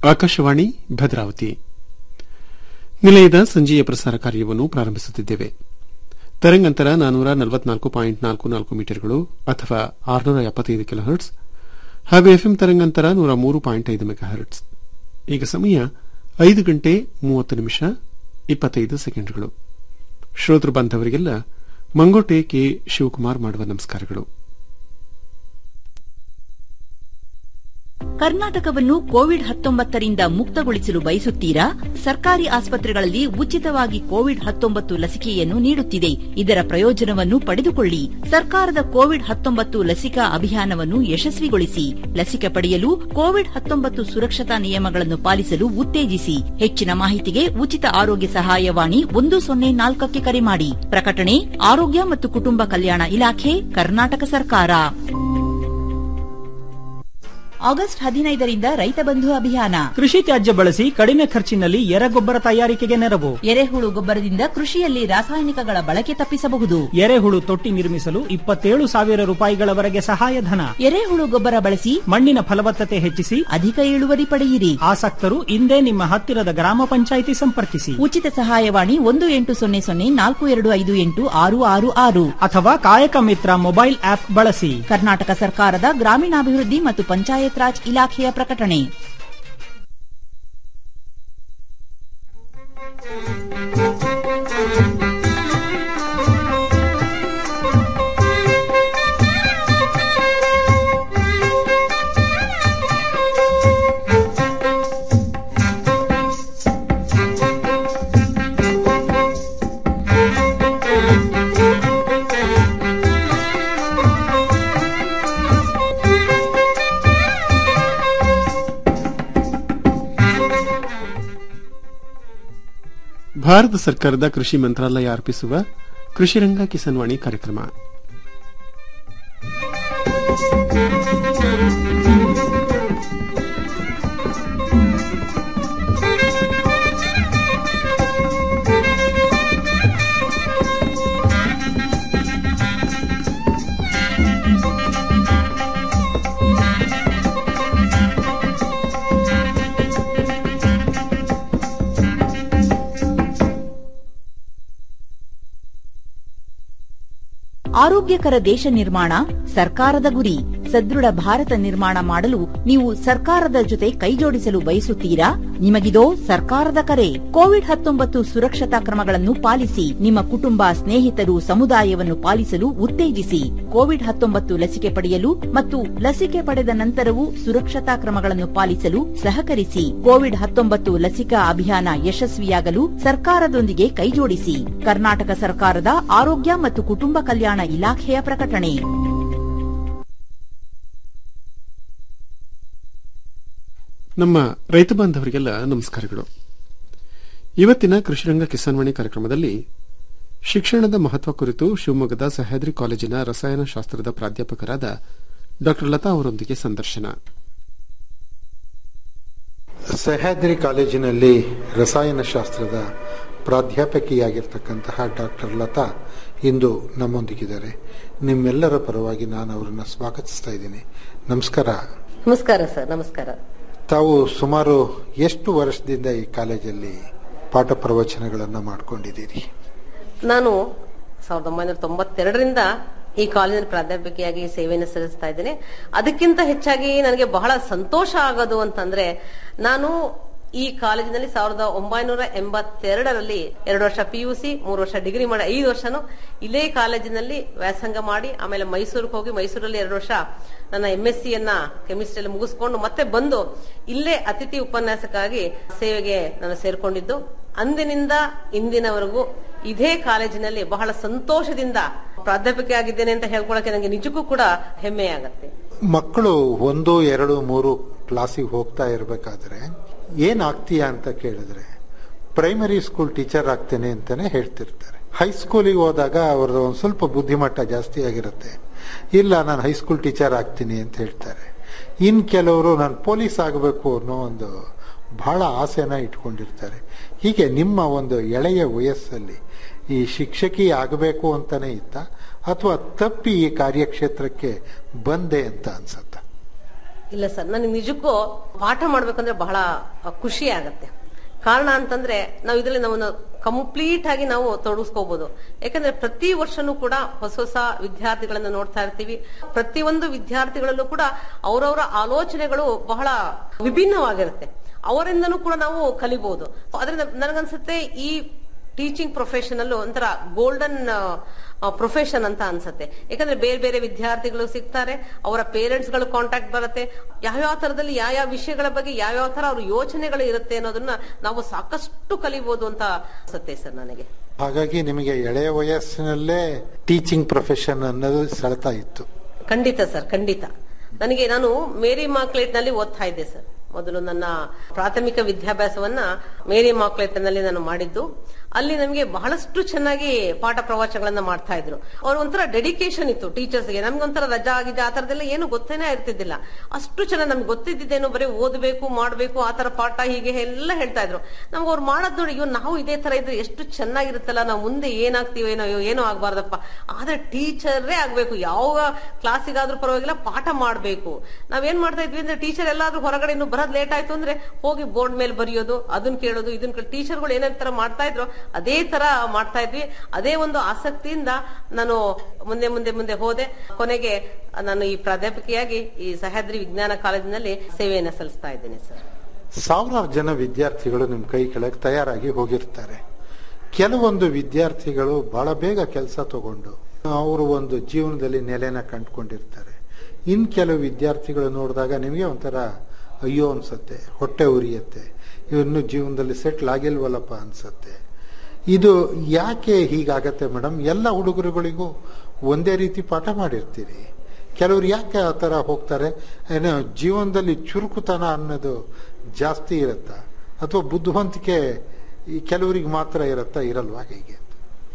ಆಕಾಶವಾಣಿ ಭದ್ರಾವತಿ ನಿಲಯದ ಸಂಜೆಯ ಪ್ರಸಾರ ಕಾರ್ಯವನ್ನು ಪ್ರಾರಂಭಿಸುತ್ತಿದ್ದೇವೆ ತರಂಗಾಂತರ ನಾನೂರ ನಲವತ್ನಾಲ್ಕು ಪಾಯಿಂಟ್ ನಾಲ್ಕು ನಾಲ್ಕು ಮೀಟರ್ಗಳು ಅಥವಾ ಆರುನೂರ ಎಪ್ಪತ್ತೈದು ಕಿಲೋ ಹರ್ಟ್ಸ್ ಹಾಗೂ ಎಫ್ಎಂ ತರಂಗಾಂತರ ನೂರ ಮೂರು ಪಾಯಿಂಟ್ ಐದು ಮೆಗಾ ಹರ್ಟ್ಸ್ ಈಗ ಸಮಯ ಐದು ಗಂಟೆ ಮೂವತ್ತು ನಿಮಿಷ ಇಪ್ಪತ್ತೈದು ಸೆಕೆಂಡ್ಗಳು ಶ್ರೋತೃ ಬಾಂಧವರಿಗೆಲ್ಲ ಮಂಗೋಟೆ ಕೆ ಶಿವಕುಮಾರ್ ಮಾಡುವ ನಮಸ್ಕಾರಗಳು ಕರ್ನಾಟಕವನ್ನು ಕೋವಿಡ್ ಹತ್ತೊಂಬತ್ತರಿಂದ ಮುಕ್ತಗೊಳಿಸಲು ಬಯಸುತ್ತೀರಾ ಸರ್ಕಾರಿ ಆಸ್ಪತ್ರೆಗಳಲ್ಲಿ ಉಚಿತವಾಗಿ ಕೋವಿಡ್ ಹತ್ತೊಂಬತ್ತು ಲಸಿಕೆಯನ್ನು ನೀಡುತ್ತಿದೆ ಇದರ ಪ್ರಯೋಜನವನ್ನು ಪಡೆದುಕೊಳ್ಳಿ ಸರ್ಕಾರದ ಕೋವಿಡ್ ಹತ್ತೊಂಬತ್ತು ಲಸಿಕಾ ಅಭಿಯಾನವನ್ನು ಯಶಸ್ವಿಗೊಳಿಸಿ ಲಸಿಕೆ ಪಡೆಯಲು ಕೋವಿಡ್ ಹತ್ತೊಂಬತ್ತು ಸುರಕ್ಷತಾ ನಿಯಮಗಳನ್ನು ಪಾಲಿಸಲು ಉತ್ತೇಜಿಸಿ ಹೆಚ್ಚಿನ ಮಾಹಿತಿಗೆ ಉಚಿತ ಆರೋಗ್ಯ ಸಹಾಯವಾಣಿ ಒಂದು ಸೊನ್ನೆ ನಾಲ್ಕಕ್ಕೆ ಕರೆ ಮಾಡಿ ಪ್ರಕಟಣೆ ಆರೋಗ್ಯ ಮತ್ತು ಕುಟುಂಬ ಕಲ್ಯಾಣ ಇಲಾಖೆ ಕರ್ನಾಟಕ ಸರ್ಕಾರ ಆಗಸ್ಟ್ ಹದಿನೈದರಿಂದ ರೈತ ಬಂಧು ಅಭಿಯಾನ ಕೃಷಿ ತ್ಯಾಜ್ಯ ಬಳಸಿ ಕಡಿಮೆ ಖರ್ಚಿನಲ್ಲಿ ಎರೆಗೊಬ್ಬರ ತಯಾರಿಕೆಗೆ ನೆರವು ಎರೆಹುಳು ಗೊಬ್ಬರದಿಂದ ಕೃಷಿಯಲ್ಲಿ ರಾಸಾಯನಿಕಗಳ ಬಳಕೆ ತಪ್ಪಿಸಬಹುದು ಎರೆಹುಳು ತೊಟ್ಟಿ ನಿರ್ಮಿಸಲು ಇಪ್ಪತ್ತೇಳು ಸಾವಿರ ರೂಪಾಯಿಗಳವರೆಗೆ ಸಹಾಯಧನ ಎರೆಹುಳು ಗೊಬ್ಬರ ಬಳಸಿ ಮಣ್ಣಿನ ಫಲವತ್ತತೆ ಹೆಚ್ಚಿಸಿ ಅಧಿಕ ಇಳುವರಿ ಪಡೆಯಿರಿ ಆಸಕ್ತರು ಇಂದೇ ನಿಮ್ಮ ಹತ್ತಿರದ ಗ್ರಾಮ ಪಂಚಾಯಿತಿ ಸಂಪರ್ಕಿಸಿ ಉಚಿತ ಸಹಾಯವಾಣಿ ಒಂದು ಎಂಟು ಸೊನ್ನೆ ಸೊನ್ನೆ ನಾಲ್ಕು ಎರಡು ಐದು ಎಂಟು ಆರು ಆರು ಆರು ಅಥವಾ ಕಾಯಕ ಮಿತ್ರ ಮೊಬೈಲ್ ಆಪ್ ಬಳಸಿ ಕರ್ನಾಟಕ ಸರ್ಕಾರದ ಗ್ರಾಮೀಣಾಭಿವೃದ್ಧಿ ಮತ್ತು ಪಂಚಾಯತ್ ರಾಜ್ ಇಲಾಖೆಯ ಪ್ರಕಟಣೆ ಭಾರತ ಸರ್ಕಾರದ ಕೃಷಿ ಮಂತ್ರಾಲಯ ಅರ್ಪಿಸುವ ಕೃಷಿರಂಗ ಕಿಸಾನ್ವಾಣಿ ಕಾರ್ಯಕ್ರಮ ಆರೋಗ್ಯಕರ ದೇಶ ನಿರ್ಮಾಣ ಸರ್ಕಾರದ ಗುರಿ ಸದೃಢ ಭಾರತ ನಿರ್ಮಾಣ ಮಾಡಲು ನೀವು ಸರ್ಕಾರದ ಜೊತೆ ಕೈಜೋಡಿಸಲು ಬಯಸುತ್ತೀರಾ ನಿಮಗಿದೋ ಸರ್ಕಾರದ ಕರೆ ಕೋವಿಡ್ ಹತ್ತೊಂಬತ್ತು ಸುರಕ್ಷತಾ ಕ್ರಮಗಳನ್ನು ಪಾಲಿಸಿ ನಿಮ್ಮ ಕುಟುಂಬ ಸ್ನೇಹಿತರು ಸಮುದಾಯವನ್ನು ಪಾಲಿಸಲು ಉತ್ತೇಜಿಸಿ ಕೋವಿಡ್ ಹತ್ತೊಂಬತ್ತು ಲಸಿಕೆ ಪಡೆಯಲು ಮತ್ತು ಲಸಿಕೆ ಪಡೆದ ನಂತರವೂ ಸುರಕ್ಷತಾ ಕ್ರಮಗಳನ್ನು ಪಾಲಿಸಲು ಸಹಕರಿಸಿ ಕೋವಿಡ್ ಹತ್ತೊಂಬತ್ತು ಲಸಿಕಾ ಅಭಿಯಾನ ಯಶಸ್ವಿಯಾಗಲು ಸರ್ಕಾರದೊಂದಿಗೆ ಕೈಜೋಡಿಸಿ ಕರ್ನಾಟಕ ಸರ್ಕಾರದ ಆರೋಗ್ಯ ಮತ್ತು ಕುಟುಂಬ ಕಲ್ಯಾಣ ಇಲಾಖೆಯ ಪ್ರಕಟಣೆ ನಮ್ಮ ರೈತ ಬಾಂಧವರಿಗೆಲ್ಲ ನಮಸ್ಕಾರಗಳು ಇವತ್ತಿನ ಕೃಷಿರಂಗ ಕಿಸಾನ್ವಾಣಿ ಕಾರ್ಯಕ್ರಮದಲ್ಲಿ ಶಿಕ್ಷಣದ ಮಹತ್ವ ಕುರಿತು ಶಿವಮೊಗ್ಗದ ಸಹ್ಯಾದ್ರಿ ಕಾಲೇಜಿನ ರಸಾಯನಶಾಸ್ತ್ರದ ಪ್ರಾಧ್ಯಾಪಕರಾದ ಡಾ ಲತಾ ಅವರೊಂದಿಗೆ ಸಂದರ್ಶನ ಸಹ್ಯಾದ್ರಿ ಕಾಲೇಜಿನಲ್ಲಿ ರಸಾಯನಶಾಸ್ತ್ರದ ಪ್ರಾಧ್ಯಾಪಕಿಯಾಗಿರ್ತಕ್ಕಂತಹ ಡಾಕ್ಟರ್ ಲತಾ ಇಂದು ನಮ್ಮೊಂದಿಗಿದ್ದಾರೆ ನಿಮ್ಮೆಲ್ಲರ ಪರವಾಗಿ ನಾನು ಅವರನ್ನು ಸ್ವಾಗತಿಸ್ತಾ ಇದ್ದೀನಿ ನಮಸ್ಕಾರ ನಮಸ್ಕಾರ ಸರ್ ನಮಸ್ಕಾರ ತಾವು ಸುಮಾರು ಎಷ್ಟು ವರ್ಷದಿಂದ ಈ ಕಾಲೇಜಲ್ಲಿ ಪಾಠ ಪ್ರವಚನಗಳನ್ನು ಮಾಡ್ಕೊಂಡಿದ್ದೀರಿ ನಾನು ಸಾವಿರದ ಒಂಬೈನೂರ ತೊಂಬತ್ತೆರಡರಿಂದ ಈ ಕಾಲೇಜಿನ ಪ್ರಾಧ್ಯಾಪಕಿಯಾಗಿ ಸೇವೆಯನ್ನು ಸಲ್ಲಿಸ್ತಾ ಇದ್ದೇನೆ ಅದಕ್ಕಿಂತ ಹೆಚ್ಚಾಗಿ ನನಗೆ ಬಹಳ ಸಂತೋಷ ಆಗೋದು ಅಂತಂದ್ರೆ ನಾನು ಈ ಕಾಲೇಜಿನಲ್ಲಿ ಸಾವಿರದ ಒಂಬೈನೂರ ಎಂಬತ್ತೆರಡರಲ್ಲಿ ಎರಡು ವರ್ಷ ಪಿ ಯು ಸಿ ಮೂರು ವರ್ಷ ಡಿಗ್ರಿ ಮಾಡಿ ಐದು ವರ್ಷನು ಇಲ್ಲೇ ಕಾಲೇಜಿನಲ್ಲಿ ವ್ಯಾಸಂಗ ಮಾಡಿ ಆಮೇಲೆ ಮೈಸೂರಿಗೆ ಹೋಗಿ ಮೈಸೂರಲ್ಲಿ ಎರಡು ವರ್ಷ ನನ್ನ ಎಂ ಎಸ್ ಸಿಯನ್ನ ಕೆಮಿಸ್ಟ್ರಿಯಲ್ಲಿ ಮುಗಿಸ್ಕೊಂಡು ಮತ್ತೆ ಬಂದು ಇಲ್ಲೇ ಅತಿಥಿ ಉಪನ್ಯಾಸಕ್ಕಾಗಿ ಸೇವೆಗೆ ನಾನು ಸೇರ್ಕೊಂಡಿದ್ದು ಅಂದಿನಿಂದ ಇಂದಿನವರೆಗೂ ಇದೇ ಕಾಲೇಜಿನಲ್ಲಿ ಬಹಳ ಸಂತೋಷದಿಂದ ಪ್ರಾಧ್ಯಾಪಕಿ ಆಗಿದ್ದೇನೆ ಅಂತ ಹೇಳ್ಕೊಳಕ್ಕೆ ನನಗೆ ನಿಜಕ್ಕೂ ಕೂಡ ಹೆಮ್ಮೆ ಆಗತ್ತೆ ಮಕ್ಕಳು ಒಂದು ಎರಡು ಮೂರು ಕ್ಲಾಸಿಗೆ ಹೋಗ್ತಾ ಇರಬೇಕಾದ್ರೆ ಏನ್ ಆಗ್ತೀಯಾ ಅಂತ ಕೇಳಿದ್ರೆ ಪ್ರೈಮರಿ ಸ್ಕೂಲ್ ಟೀಚರ್ ಆಗ್ತೇನೆ ಅಂತಾನೆ ಹೇಳ್ತಿರ್ತಾರೆ ಹೈಸ್ಕೂಲಿಗೆ ಹೋದಾಗ ಅವ್ರದ್ದು ಒಂದು ಸ್ವಲ್ಪ ಬುದ್ಧಿಮಟ್ಟ ಜಾಸ್ತಿ ಆಗಿರುತ್ತೆ ಇಲ್ಲ ನಾನು ಹೈಸ್ಕೂಲ್ ಟೀಚರ್ ಆಗ್ತೀನಿ ಅಂತ ಹೇಳ್ತಾರೆ ಇನ್ ಕೆಲವರು ನಾನು ಪೊಲೀಸ್ ಆಗಬೇಕು ಅನ್ನೋ ಒಂದು ಬಹಳ ಆಸೆನ ಇಟ್ಕೊಂಡಿರ್ತಾರೆ ಹೀಗೆ ನಿಮ್ಮ ಒಂದು ಎಳೆಯ ವಯಸ್ಸಲ್ಲಿ ಈ ಶಿಕ್ಷಕಿ ಆಗಬೇಕು ಅಂತಾನೆ ಇತ್ತ ಅಥವಾ ತಪ್ಪಿ ಈ ಕಾರ್ಯಕ್ಷೇತ್ರಕ್ಕೆ ಬಂದೆ ಅಂತ ಅನ್ಸತ್ತ ಇಲ್ಲ ಸರ್ ನನಗೆ ನಿಜಕ್ಕೂ ಪಾಠ ಮಾಡ್ಬೇಕಂದ್ರೆ ಬಹಳ ಅ, ಖುಷಿ ಆಗತ್ತೆ ಕಾರಣ ಅಂತಂದ್ರೆ ನಾವು ಇದರಲ್ಲಿ ನಾವು ಕಂಪ್ಲೀಟ್ ಆಗಿ ನಾವು ತೊಡಗಿಸ್ಕೋಬಹುದು ಯಾಕಂದ್ರೆ ಪ್ರತಿ ವರ್ಷನೂ ಕೂಡ ಹೊಸ ಹೊಸ ವಿದ್ಯಾರ್ಥಿಗಳನ್ನ ನೋಡ್ತಾ ಇರ್ತೀವಿ ಪ್ರತಿಯೊಂದು ವಿದ್ಯಾರ್ಥಿಗಳಲ್ಲೂ ಕೂಡ ಅವರವರ ಆಲೋಚನೆಗಳು ಬಹಳ ವಿಭಿನ್ನವಾಗಿರುತ್ತೆ ಅವರಿಂದನೂ ಕೂಡ ನಾವು ಕಲಿಬಹುದು ಅದರಿಂದ ನನಗನ್ಸುತ್ತೆ ಈ ಟೀಚಿಂಗ್ ಪ್ರೊಫೆಷನ್ ಅಲ್ಲೂ ಒಂಥರ ಗೋಲ್ಡನ್ ಪ್ರೊಫೆಷನ್ ಅಂತ ಅನ್ಸುತ್ತೆ ಯಾಕಂದ್ರೆ ಬೇರೆ ಬೇರೆ ವಿದ್ಯಾರ್ಥಿಗಳು ಸಿಗ್ತಾರೆ ಅವರ ಪೇರೆಂಟ್ಸ್ ಗಳು ಕಾಂಟ್ಯಾಕ್ಟ್ ಬರುತ್ತೆ ಯಾವ್ಯಾವ ತರದಲ್ಲಿ ಯಾವ ವಿಷಯಗಳ ಬಗ್ಗೆ ಯಾವ್ಯಾವ ತರ ಅವ್ರ ಯೋಚನೆಗಳು ಇರುತ್ತೆ ಅನ್ನೋದನ್ನ ನಾವು ಸಾಕಷ್ಟು ಕಲಿಬಹುದು ಅಂತ ಅನ್ಸುತ್ತೆ ಸರ್ ನನಗೆ ಹಾಗಾಗಿ ನಿಮಗೆ ಎಳೆಯ ವಯಸ್ಸಿನಲ್ಲೇ ಟೀಚಿಂಗ್ ಪ್ರೊಫೆಷನ್ ಅನ್ನೋದು ಸೆಳೆತಾ ಇತ್ತು ಖಂಡಿತ ಸರ್ ಖಂಡಿತ ನನಗೆ ನಾನು ಮೇರಿ ಮಾಕ್ಲೇಟ್ ನಲ್ಲಿ ಓದ್ತಾ ಇದ್ದೆ ಸರ್ ಮೊದಲು ನನ್ನ ಪ್ರಾಥಮಿಕ ವಿದ್ಯಾಭ್ಯಾಸವನ್ನ ಮೇರಿ ಮಾಕ್ಲೇಟ್ ನಲ್ಲಿ ನಾನು ಮಾಡಿದ್ದು ಅಲ್ಲಿ ನಮಗೆ ಬಹಳಷ್ಟು ಚೆನ್ನಾಗಿ ಪಾಠ ಪ್ರವಚನಗಳನ್ನ ಮಾಡ್ತಾ ಇದ್ರು ಅವ್ರ ಒಂಥರ ಡೆಡಿಕೇಶನ್ ಇತ್ತು ಟೀಚರ್ಸ್ಗೆ ನಮ್ಗೆ ಒಂಥರ ರಜಾ ಆಗಿದೆ ಆ ತರದೆಲ್ಲ ಏನು ಗೊತ್ತೇನೆ ಇರ್ತಿದ್ದಿಲ್ಲ ಅಷ್ಟು ಚೆನ್ನಾಗಿ ನಮ್ಗೆ ಗೊತ್ತಿದ್ದೇನು ಬರೀ ಓದಬೇಕು ಮಾಡ್ಬೇಕು ಆ ತರ ಪಾಠ ಹೀಗೆ ಎಲ್ಲ ಹೇಳ್ತಾ ಇದ್ರು ನಮ್ಗೆ ಅವ್ರು ಮಾಡೋದ್ ನೋಡಿ ಇವ್ ನಾವು ಇದೇ ತರ ಇದ್ರೆ ಎಷ್ಟು ಚೆನ್ನಾಗಿರುತ್ತಲ್ಲ ನಾವು ಮುಂದೆ ಏನಾಗ್ತೀವಿ ಏನೋ ಏನೋ ಆಗ್ಬಾರ್ದಪ್ಪ ಆದ್ರೆ ಟೀಚರೇ ಆಗ್ಬೇಕು ಯಾವ ಕ್ಲಾಸಿಗಾದ್ರೂ ಪರವಾಗಿಲ್ಲ ಪಾಠ ಮಾಡ್ಬೇಕು ನಾವೇನ್ ಮಾಡ್ತಾ ಇದ್ವಿ ಅಂದ್ರೆ ಟೀಚರ್ ಎಲ್ಲಾದ್ರೂ ಹೊರಗಡೆ ಇನ್ನು ಬರೋದ್ ಲೇಟ್ ಆಯ್ತು ಅಂದ್ರೆ ಹೋಗಿ ಬೋರ್ಡ್ ಮೇಲೆ ಬರೆಯೋದು ಅದನ್ನ ಕೇಳೋದು ಇದನ್ನ ಕೇಳಿ ಟೀಚರ್ಗಳು ಏನೇನ್ ತರ ಮಾಡ್ತಾ ಇದ್ರು ಅದೇ ತರ ಮಾಡ್ತಾ ಇದ್ವಿ ಅದೇ ಒಂದು ಆಸಕ್ತಿಯಿಂದ ನಾನು ಮುಂದೆ ಮುಂದೆ ಮುಂದೆ ಹೋದೆ ಕೊನೆಗೆ ನಾನು ಈ ಪ್ರಾಧ್ಯಾಪಕಿಯಾಗಿ ಈ ಸಹ್ಯಾದ್ರಿ ವಿಜ್ಞಾನ ಕಾಲೇಜಿನಲ್ಲಿ ಸೇವೆಯನ್ನು ಸಲ್ಲಿಸ್ತಾ ಇದ್ದೇನೆ ಸರ್ ಸಾವಿರಾರು ಜನ ವಿದ್ಯಾರ್ಥಿಗಳು ನಿಮ್ಮ ಕೈ ಕೆಳಗೆ ತಯಾರಾಗಿ ಹೋಗಿರ್ತಾರೆ ಕೆಲವೊಂದು ವಿದ್ಯಾರ್ಥಿಗಳು ಬಹಳ ಬೇಗ ಕೆಲಸ ತಗೊಂಡು ಅವರು ಒಂದು ಜೀವನದಲ್ಲಿ ನೆಲೆನ ಕಂಡುಕೊಂಡಿರ್ತಾರೆ ಇನ್ ಕೆಲವು ವಿದ್ಯಾರ್ಥಿಗಳು ನೋಡಿದಾಗ ನಿಮಗೆ ಒಂಥರ ಅಯ್ಯೋ ಅನ್ಸತ್ತೆ ಹೊಟ್ಟೆ ಉರಿಯತ್ತೆ ಇನ್ನು ಜೀವನದಲ್ಲಿ ಸೆಟ್ಲ್ ಆಗಿಲ್ವಲ್ಲಪ್ಪ ಅನ್ಸತ್ತೆ ಇದು ಯಾಕೆ ಹೀಗಾಗತ್ತೆ ಮೇಡಮ್ ಎಲ್ಲ ಹುಡುಗರುಗಳಿಗೂ ಒಂದೇ ರೀತಿ ಪಾಠ ಮಾಡಿರ್ತೀರಿ ಕೆಲವ್ರು ಯಾಕೆ ಆ ಥರ ಹೋಗ್ತಾರೆ ಏನೋ ಜೀವನದಲ್ಲಿ ಚುರುಕುತನ ಅನ್ನೋದು ಜಾಸ್ತಿ ಇರುತ್ತಾ ಅಥವಾ ಬುದ್ಧಿವಂತಿಕೆ ಈ ಕೆಲವರಿಗೆ ಮಾತ್ರ ಇರುತ್ತಾ ಇರಲ್ವಾ ಹೇಗೆ ಅಂತ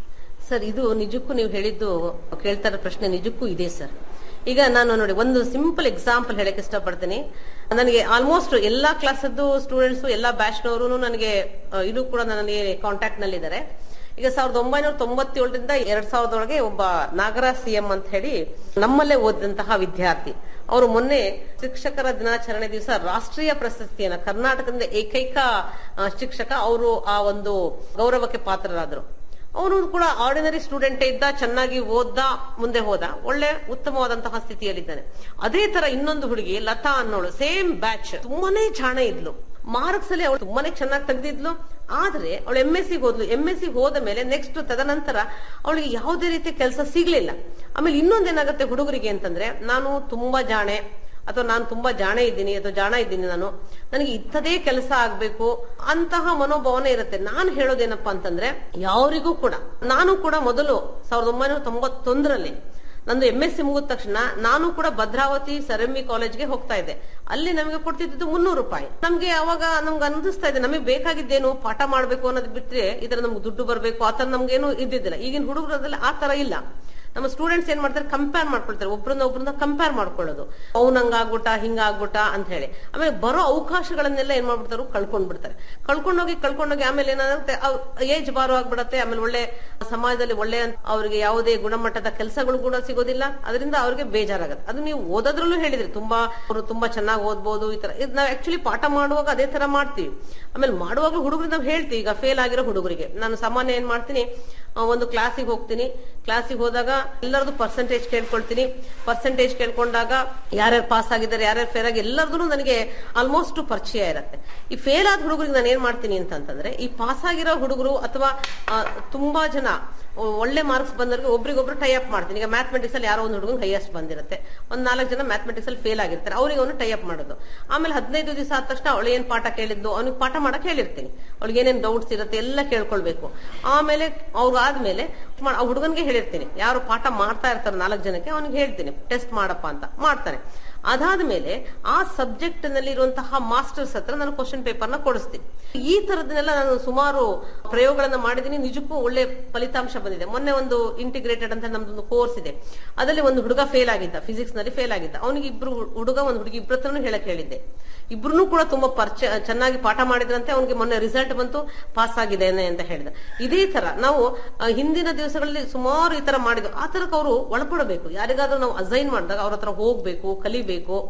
ಸರ್ ಇದು ನಿಜಕ್ಕೂ ನೀವು ಹೇಳಿದ್ದು ಕೇಳ್ತಾ ಇರೋ ಪ್ರಶ್ನೆ ನಿಜಕ್ಕೂ ಇದೆ ಸರ್ ಈಗ ನಾನು ನೋಡಿ ಒಂದು ಸಿಂಪಲ್ ಎಕ್ಸಾಂಪಲ್ ಹೇಳಕ್ ಇಷ್ಟಪಡ್ತೀನಿ ನನಗೆ ಆಲ್ಮೋಸ್ಟ್ ಎಲ್ಲಾ ಕ್ಲಾಸದ್ದು ಸ್ಟೂಡೆಂಟ್ಸ್ ಎಲ್ಲಾ ಬ್ಯಾಚ್ನವರು ನನಗೆ ಆ, ಇದು ಕೂಡ ನನಗೆ ಕಾಂಟ್ಯಾಕ್ಟ್ ನಲ್ಲಿದ್ದಾರೆ ಈಗ ಸಾವಿರದ ಒಂಬೈನೂರ ತೊಂಬತ್ತೇಳರಿಂದ ಎರಡ್ ಸಾವಿರದೊಳಗೆ ಒಬ್ಬ ನಾಗರಾಜ್ ಸಿಎಂ ಅಂತ ಹೇಳಿ ನಮ್ಮಲ್ಲೇ ಓದಿದಂತಹ ವಿದ್ಯಾರ್ಥಿ ಅವರು ಮೊನ್ನೆ ಶಿಕ್ಷಕರ ದಿನಾಚರಣೆ ದಿವಸ ರಾಷ್ಟ್ರೀಯ ಪ್ರಶಸ್ತಿಯನ್ನ ಕರ್ನಾಟಕದಿಂದ ಏಕೈಕ ಆ, ಶಿಕ್ಷಕ ಅವರು ಆ ಒಂದು ಗೌರವಕ್ಕೆ ಪಾತ್ರರಾದರು ಅವನು ಕೂಡ ಆರ್ಡಿನರಿ ಸ್ಟೂಡೆಂಟ್ ಇದ್ದ ಚೆನ್ನಾಗಿ ಓದ್ದ ಮುಂದೆ ಹೋದ ಒಳ್ಳೆ ಉತ್ತಮವಾದಂತಹ ಸ್ಥಿತಿಯಲ್ಲಿದ್ದಾನೆ ಅದೇ ತರ ಇನ್ನೊಂದು ಹುಡುಗಿ ಲತಾ ಅನ್ನೋಳು ಸೇಮ್ ಬ್ಯಾಚ್ ತುಂಬಾನೇ ಜಾಣ ಇದ್ಲು ಮಾರ್ಕ್ಸ್ ಅಲ್ಲಿ ಅವಳು ತುಂಬಾನೇ ಚೆನ್ನಾಗಿ ತೆಗೆದಿದ್ಲು ಆದ್ರೆ ಅವಳು ಎಂ ಎಸ್ ಸಿ ಹೋದ್ಲು ಎಂ ಎಸ್ ಸಿ ಹೋದ ಮೇಲೆ ನೆಕ್ಸ್ಟ್ ತದನಂತರ ಅವಳಿಗೆ ಯಾವುದೇ ರೀತಿ ಕೆಲಸ ಸಿಗ್ಲಿಲ್ಲ ಆಮೇಲೆ ಇನ್ನೊಂದೇನಾಗುತ್ತೆ ಹುಡುಗರಿಗೆ ಅಂತಂದ್ರೆ ನಾನು ತುಂಬಾ ಜಾಣೆ ಅಥವಾ ನಾನು ತುಂಬಾ ಜಾಣ ಇದ್ದೀನಿ ಅಥವಾ ಜಾಣ ಇದ್ದೀನಿ ನಾನು ನನಗೆ ಇಂಥದೇ ಕೆಲಸ ಆಗ್ಬೇಕು ಅಂತಹ ಮನೋಭಾವನೆ ಇರುತ್ತೆ ನಾನು ಹೇಳೋದೇನಪ್ಪಾ ಅಂತಂದ್ರೆ ಯಾರಿಗೂ ಕೂಡ ನಾನು ಕೂಡ ಮೊದಲು ಸಾವಿರದ ಒಂಬೈನೂರ ತೊಂಬತ್ತೊಂದರಲ್ಲಿ ನಂದು ಎಂ ಎಸ್ ಸಿ ಮುಗಿದ ತಕ್ಷಣ ನಾನು ಕೂಡ ಭದ್ರಾವತಿ ಸರಂಬಿ ಕಾಲೇಜ್ಗೆ ಹೋಗ್ತಾ ಇದ್ದೆ ಅಲ್ಲಿ ನಮಗೆ ಕೊಡ್ತಿದ್ದು ಮುನ್ನೂರು ರೂಪಾಯಿ ನಮ್ಗೆ ಅವಾಗ ನಮ್ಗೆ ಅನಿಸ್ತಾ ಇದೆ ನಮಗೆ ಬೇಕಾಗಿದ್ದೇನು ಪಾಠ ಮಾಡ್ಬೇಕು ಅನ್ನೋದು ಬಿಟ್ರೆ ಇದರ ನಮ್ಗೆ ದುಡ್ಡು ಬರಬೇಕು ಆ ತರ ನಮ್ಗೇನು ಇದ್ದಿದ್ದಿಲ್ಲ ಈಗಿನ ಹುಡುಗರಲ್ಲಿ ಆ ತರ ಇಲ್ಲ ನಮ್ಮ ಸ್ಟೂಡೆಂಟ್ಸ್ ಏನ್ ಮಾಡ್ತಾರೆ ಕಂಪೇರ್ ಮಾಡ್ಕೊಳ್ತಾರೆ ಒಬ್ರನ್ನ ಒಬ್ರನ್ನ ಕಂಪೇರ್ ಮಾಡ್ಕೊಳ್ಳೋದು ಅವ್ನ ಹಂಗಾಗ್ಬಿಟ್ಟ ಹಿಂಗಾಗ್ಬಿಟ್ಟ ಅಂತ ಹೇಳಿ ಆಮೇಲೆ ಬರೋ ಅವಕಾಶಗಳನ್ನೆಲ್ಲ ಏನ್ ಮಾಡ್ಬಿಡ್ತಾರೆ ಕಳ್ಕೊಂಡ್ಬಿಡ್ತಾರೆ ಕಳ್ಕೊಂಡೋಗಿ ಕಳ್ಕೊಂಡೋಗಿ ಆಮೇಲೆ ಏನಾಗುತ್ತೆ ಏಜ್ ಬಾರೋ ಆಗ್ಬಿಡತ್ತೆ ಆಮೇಲೆ ಒಳ್ಳೆ ಸಮಾಜದಲ್ಲಿ ಒಳ್ಳೆ ಅವ್ರಿಗೆ ಯಾವುದೇ ಗುಣಮಟ್ಟದ ಕೆಲಸಗಳು ಕೂಡ ಸಿಗೋದಿಲ್ಲ ಅದರಿಂದ ಅವ್ರಿಗೆ ಬೇಜಾರಾಗುತ್ತೆ ಅದು ನೀವು ಓದೋದ್ರಲ್ಲೂ ಹೇಳಿದ್ರಿ ತುಂಬಾ ಅವರು ತುಂಬಾ ಚೆನ್ನಾಗಿ ಓದ್ಬೋದು ಈ ತರ ಇದು ನಾವು ಆಕ್ಚುಲಿ ಪಾಠ ಮಾಡುವಾಗ ಅದೇ ತರ ಮಾಡ್ತೀವಿ ಆಮೇಲೆ ಮಾಡುವಾಗಲೂ ಹುಡುಗರಿಗೆ ನಾವು ಹೇಳ್ತೀವಿ ಈಗ ಫೇಲ್ ಆಗಿರೋ ಹುಡುಗರಿಗೆ ನಾನು ಸಾಮಾನ್ಯ ಏನ್ ಮಾಡ್ತೀನಿ ಆ, ಒಂದು ಕ್ಲಾಸಿಗೆ ಹೋಗ್ತೀನಿ ಕ್ಲಾಸಿಗೆ ಹೋದಾಗ ಎಲ್ಲರದು ಪರ್ಸೆಂಟೇಜ್ ಕೇಳ್ಕೊಳ್ತೀನಿ ಪರ್ಸೆಂಟೇಜ್ ಕೇಳ್ಕೊಂಡಾಗ ಯಾರ್ಯಾರು ಪಾಸ್ ಆಗಿದ್ದಾರೆ ಯಾರ್ಯಾರು ಫೇಲ್ ಆಗಿ ಎಲ್ಲರದು ನನಗೆ ಆಲ್ಮೋಸ್ಟ್ ಪರಿಚಯ ಇರುತ್ತೆ ಈ ಫೇಲ್ ಆದ ಹುಡುಗರಿಗೆ ನಾನು ಏನ್ ಮಾಡ್ತೀನಿ ಅಂತಂತಂದ್ರೆ ಈ ಪಾಸ್ ಆಗಿರೋ ಹುಡುಗರು ಅಥವಾ ಆ, ತುಂಬಾ ಜನ ಒಳ್ಳೆ ಮಾರ್ಕ್ಸ್ ಬಂದವ್ರಿಗೆ ಒಬ್ರಿಗೊಬ್ರು ಟೈ ಅಪ್ ಮಾಡ್ತೀನಿ ಈಗ ಮ್ಯಾಥಮೆಟಿಕ್ಸ್ ಅಲ್ಲಿ ಯಾರೋ ಒಂದು ಹುಡುಗನ್ ಹೈಯೆಸ್ಟ್ ಬಂದಿರುತ್ತೆ ಒಂದ್ ನಾಲ್ಕು ಜನ ಮ್ಯಾಥಮೆಟಿಕ್ಸ್ ಅಲ್ಲಿ ಫೇಲ್ ಆಗಿರ್ತಾರೆ ಅವ್ರಿಗೆ ಅವನು ಟೈ ಅಪ್ ಮಾಡೋದು ಆಮೇಲೆ ಹದಿನೈದು ದಿವಸ ಆದ ತಕ್ಷಣ ಅವಳು ಏನ್ ಪಾಠ ಕೇಳಿದ್ದು ಅವ್ನಿಗೆ ಪಾಠ ಮಾಡಕ್ ಹೇಳಿರ್ತೀನಿ ಅವ್ಳಿಗೆ ಏನೇನ್ ಡೌಟ್ಸ್ ಇರುತ್ತೆ ಎಲ್ಲ ಕೇಳ್ಕೊಳ್ಬೇಕು ಆಮೇಲೆ ಅವ್ರು ಆದ್ಮೇಲೆ ಆ ಹುಡುಗನ್ಗೆ ಹೇಳಿರ್ತೀನಿ ಯಾರು ಪಾಠ ಮಾಡ್ತಾ ಇರ್ತಾರೆ ನಾಲ್ಕು ಜನಕ್ಕೆ ಅವ್ನಿಗೆ ಹೇಳ್ತೀನಿ ಟೆಸ್ಟ್ ಮಾಡಪ್ಪ ಅಂತ ಮಾಡ್ತಾನೆ ಅದಾದ್ಮೇಲೆ ಆ ಸಬ್ಜೆಕ್ಟ್ ನಲ್ಲಿ ಇರುವಂತಹ ಮಾಸ್ಟರ್ಸ್ ಹತ್ರ ನಾನು ಕ್ವಶನ್ ಪೇಪರ್ ನ ಕೊಡಿಸ್ತೀನಿ ಈ ತರದನ್ನೆಲ್ಲ ನಾನು ಸುಮಾರು ಪ್ರಯೋಗಗಳನ್ನ ಮಾಡಿದೀನಿ ನಿಜಕ್ಕೂ ಒಳ್ಳೆ ಫಲಿತಾಂಶ ಬಂದಿದೆ ಮೊನ್ನೆ ಒಂದು ಇಂಟಿಗ್ರೇಟೆಡ್ ಅಂತ ನಮ್ದೊಂದು ಕೋರ್ಸ್ ಇದೆ ಅದರಲ್ಲಿ ಒಂದು ಹುಡುಗ ಫೇಲ್ ಆಗಿದ್ದ ಫಿಸಿಕ್ಸ್ ನಲ್ಲಿ ಫೇಲ್ ಆಗಿದ್ದ ಅವನಿಗೆ ಇಬ್ರು ಹುಡುಗ ಒಂದು ಹುಡುಗಿ ಇಬ್ಬರ ಹತ್ರನೂ ಹೇಳಕ್ ಹೇಳಿದ್ದೆ ಇಬ್ರು ಕೂಡ ತುಂಬಾ ಪರಿಚಯ ಚೆನ್ನಾಗಿ ಪಾಠ ಮಾಡಿದ್ರಂತೆ ಅವನಿಗೆ ಮೊನ್ನೆ ರಿಸಲ್ಟ್ ಬಂತು ಪಾಸ್ ಆಗಿದೆ ಅಂತ ಹೇಳಿದ ಇದೇ ತರ ನಾವು ಆ, ಹಿಂದಿನ ದಿವಸಗಳಲ್ಲಿ ಸುಮಾರು ಈ ತರ ಮಾಡಿದ್ವು ಆ ತರಕ್ಕೆ ಅವರು ಒಳಪಡಬೇಕು ಯಾರಿಗಾದ್ರೂ ನಾವು ಅಸೈನ್ ಮಾಡಿದಾಗ ಅವ್ರ ಹತ್ರ ಹೋಗ್ಬೇಕು ಕಲಿಬೇಕು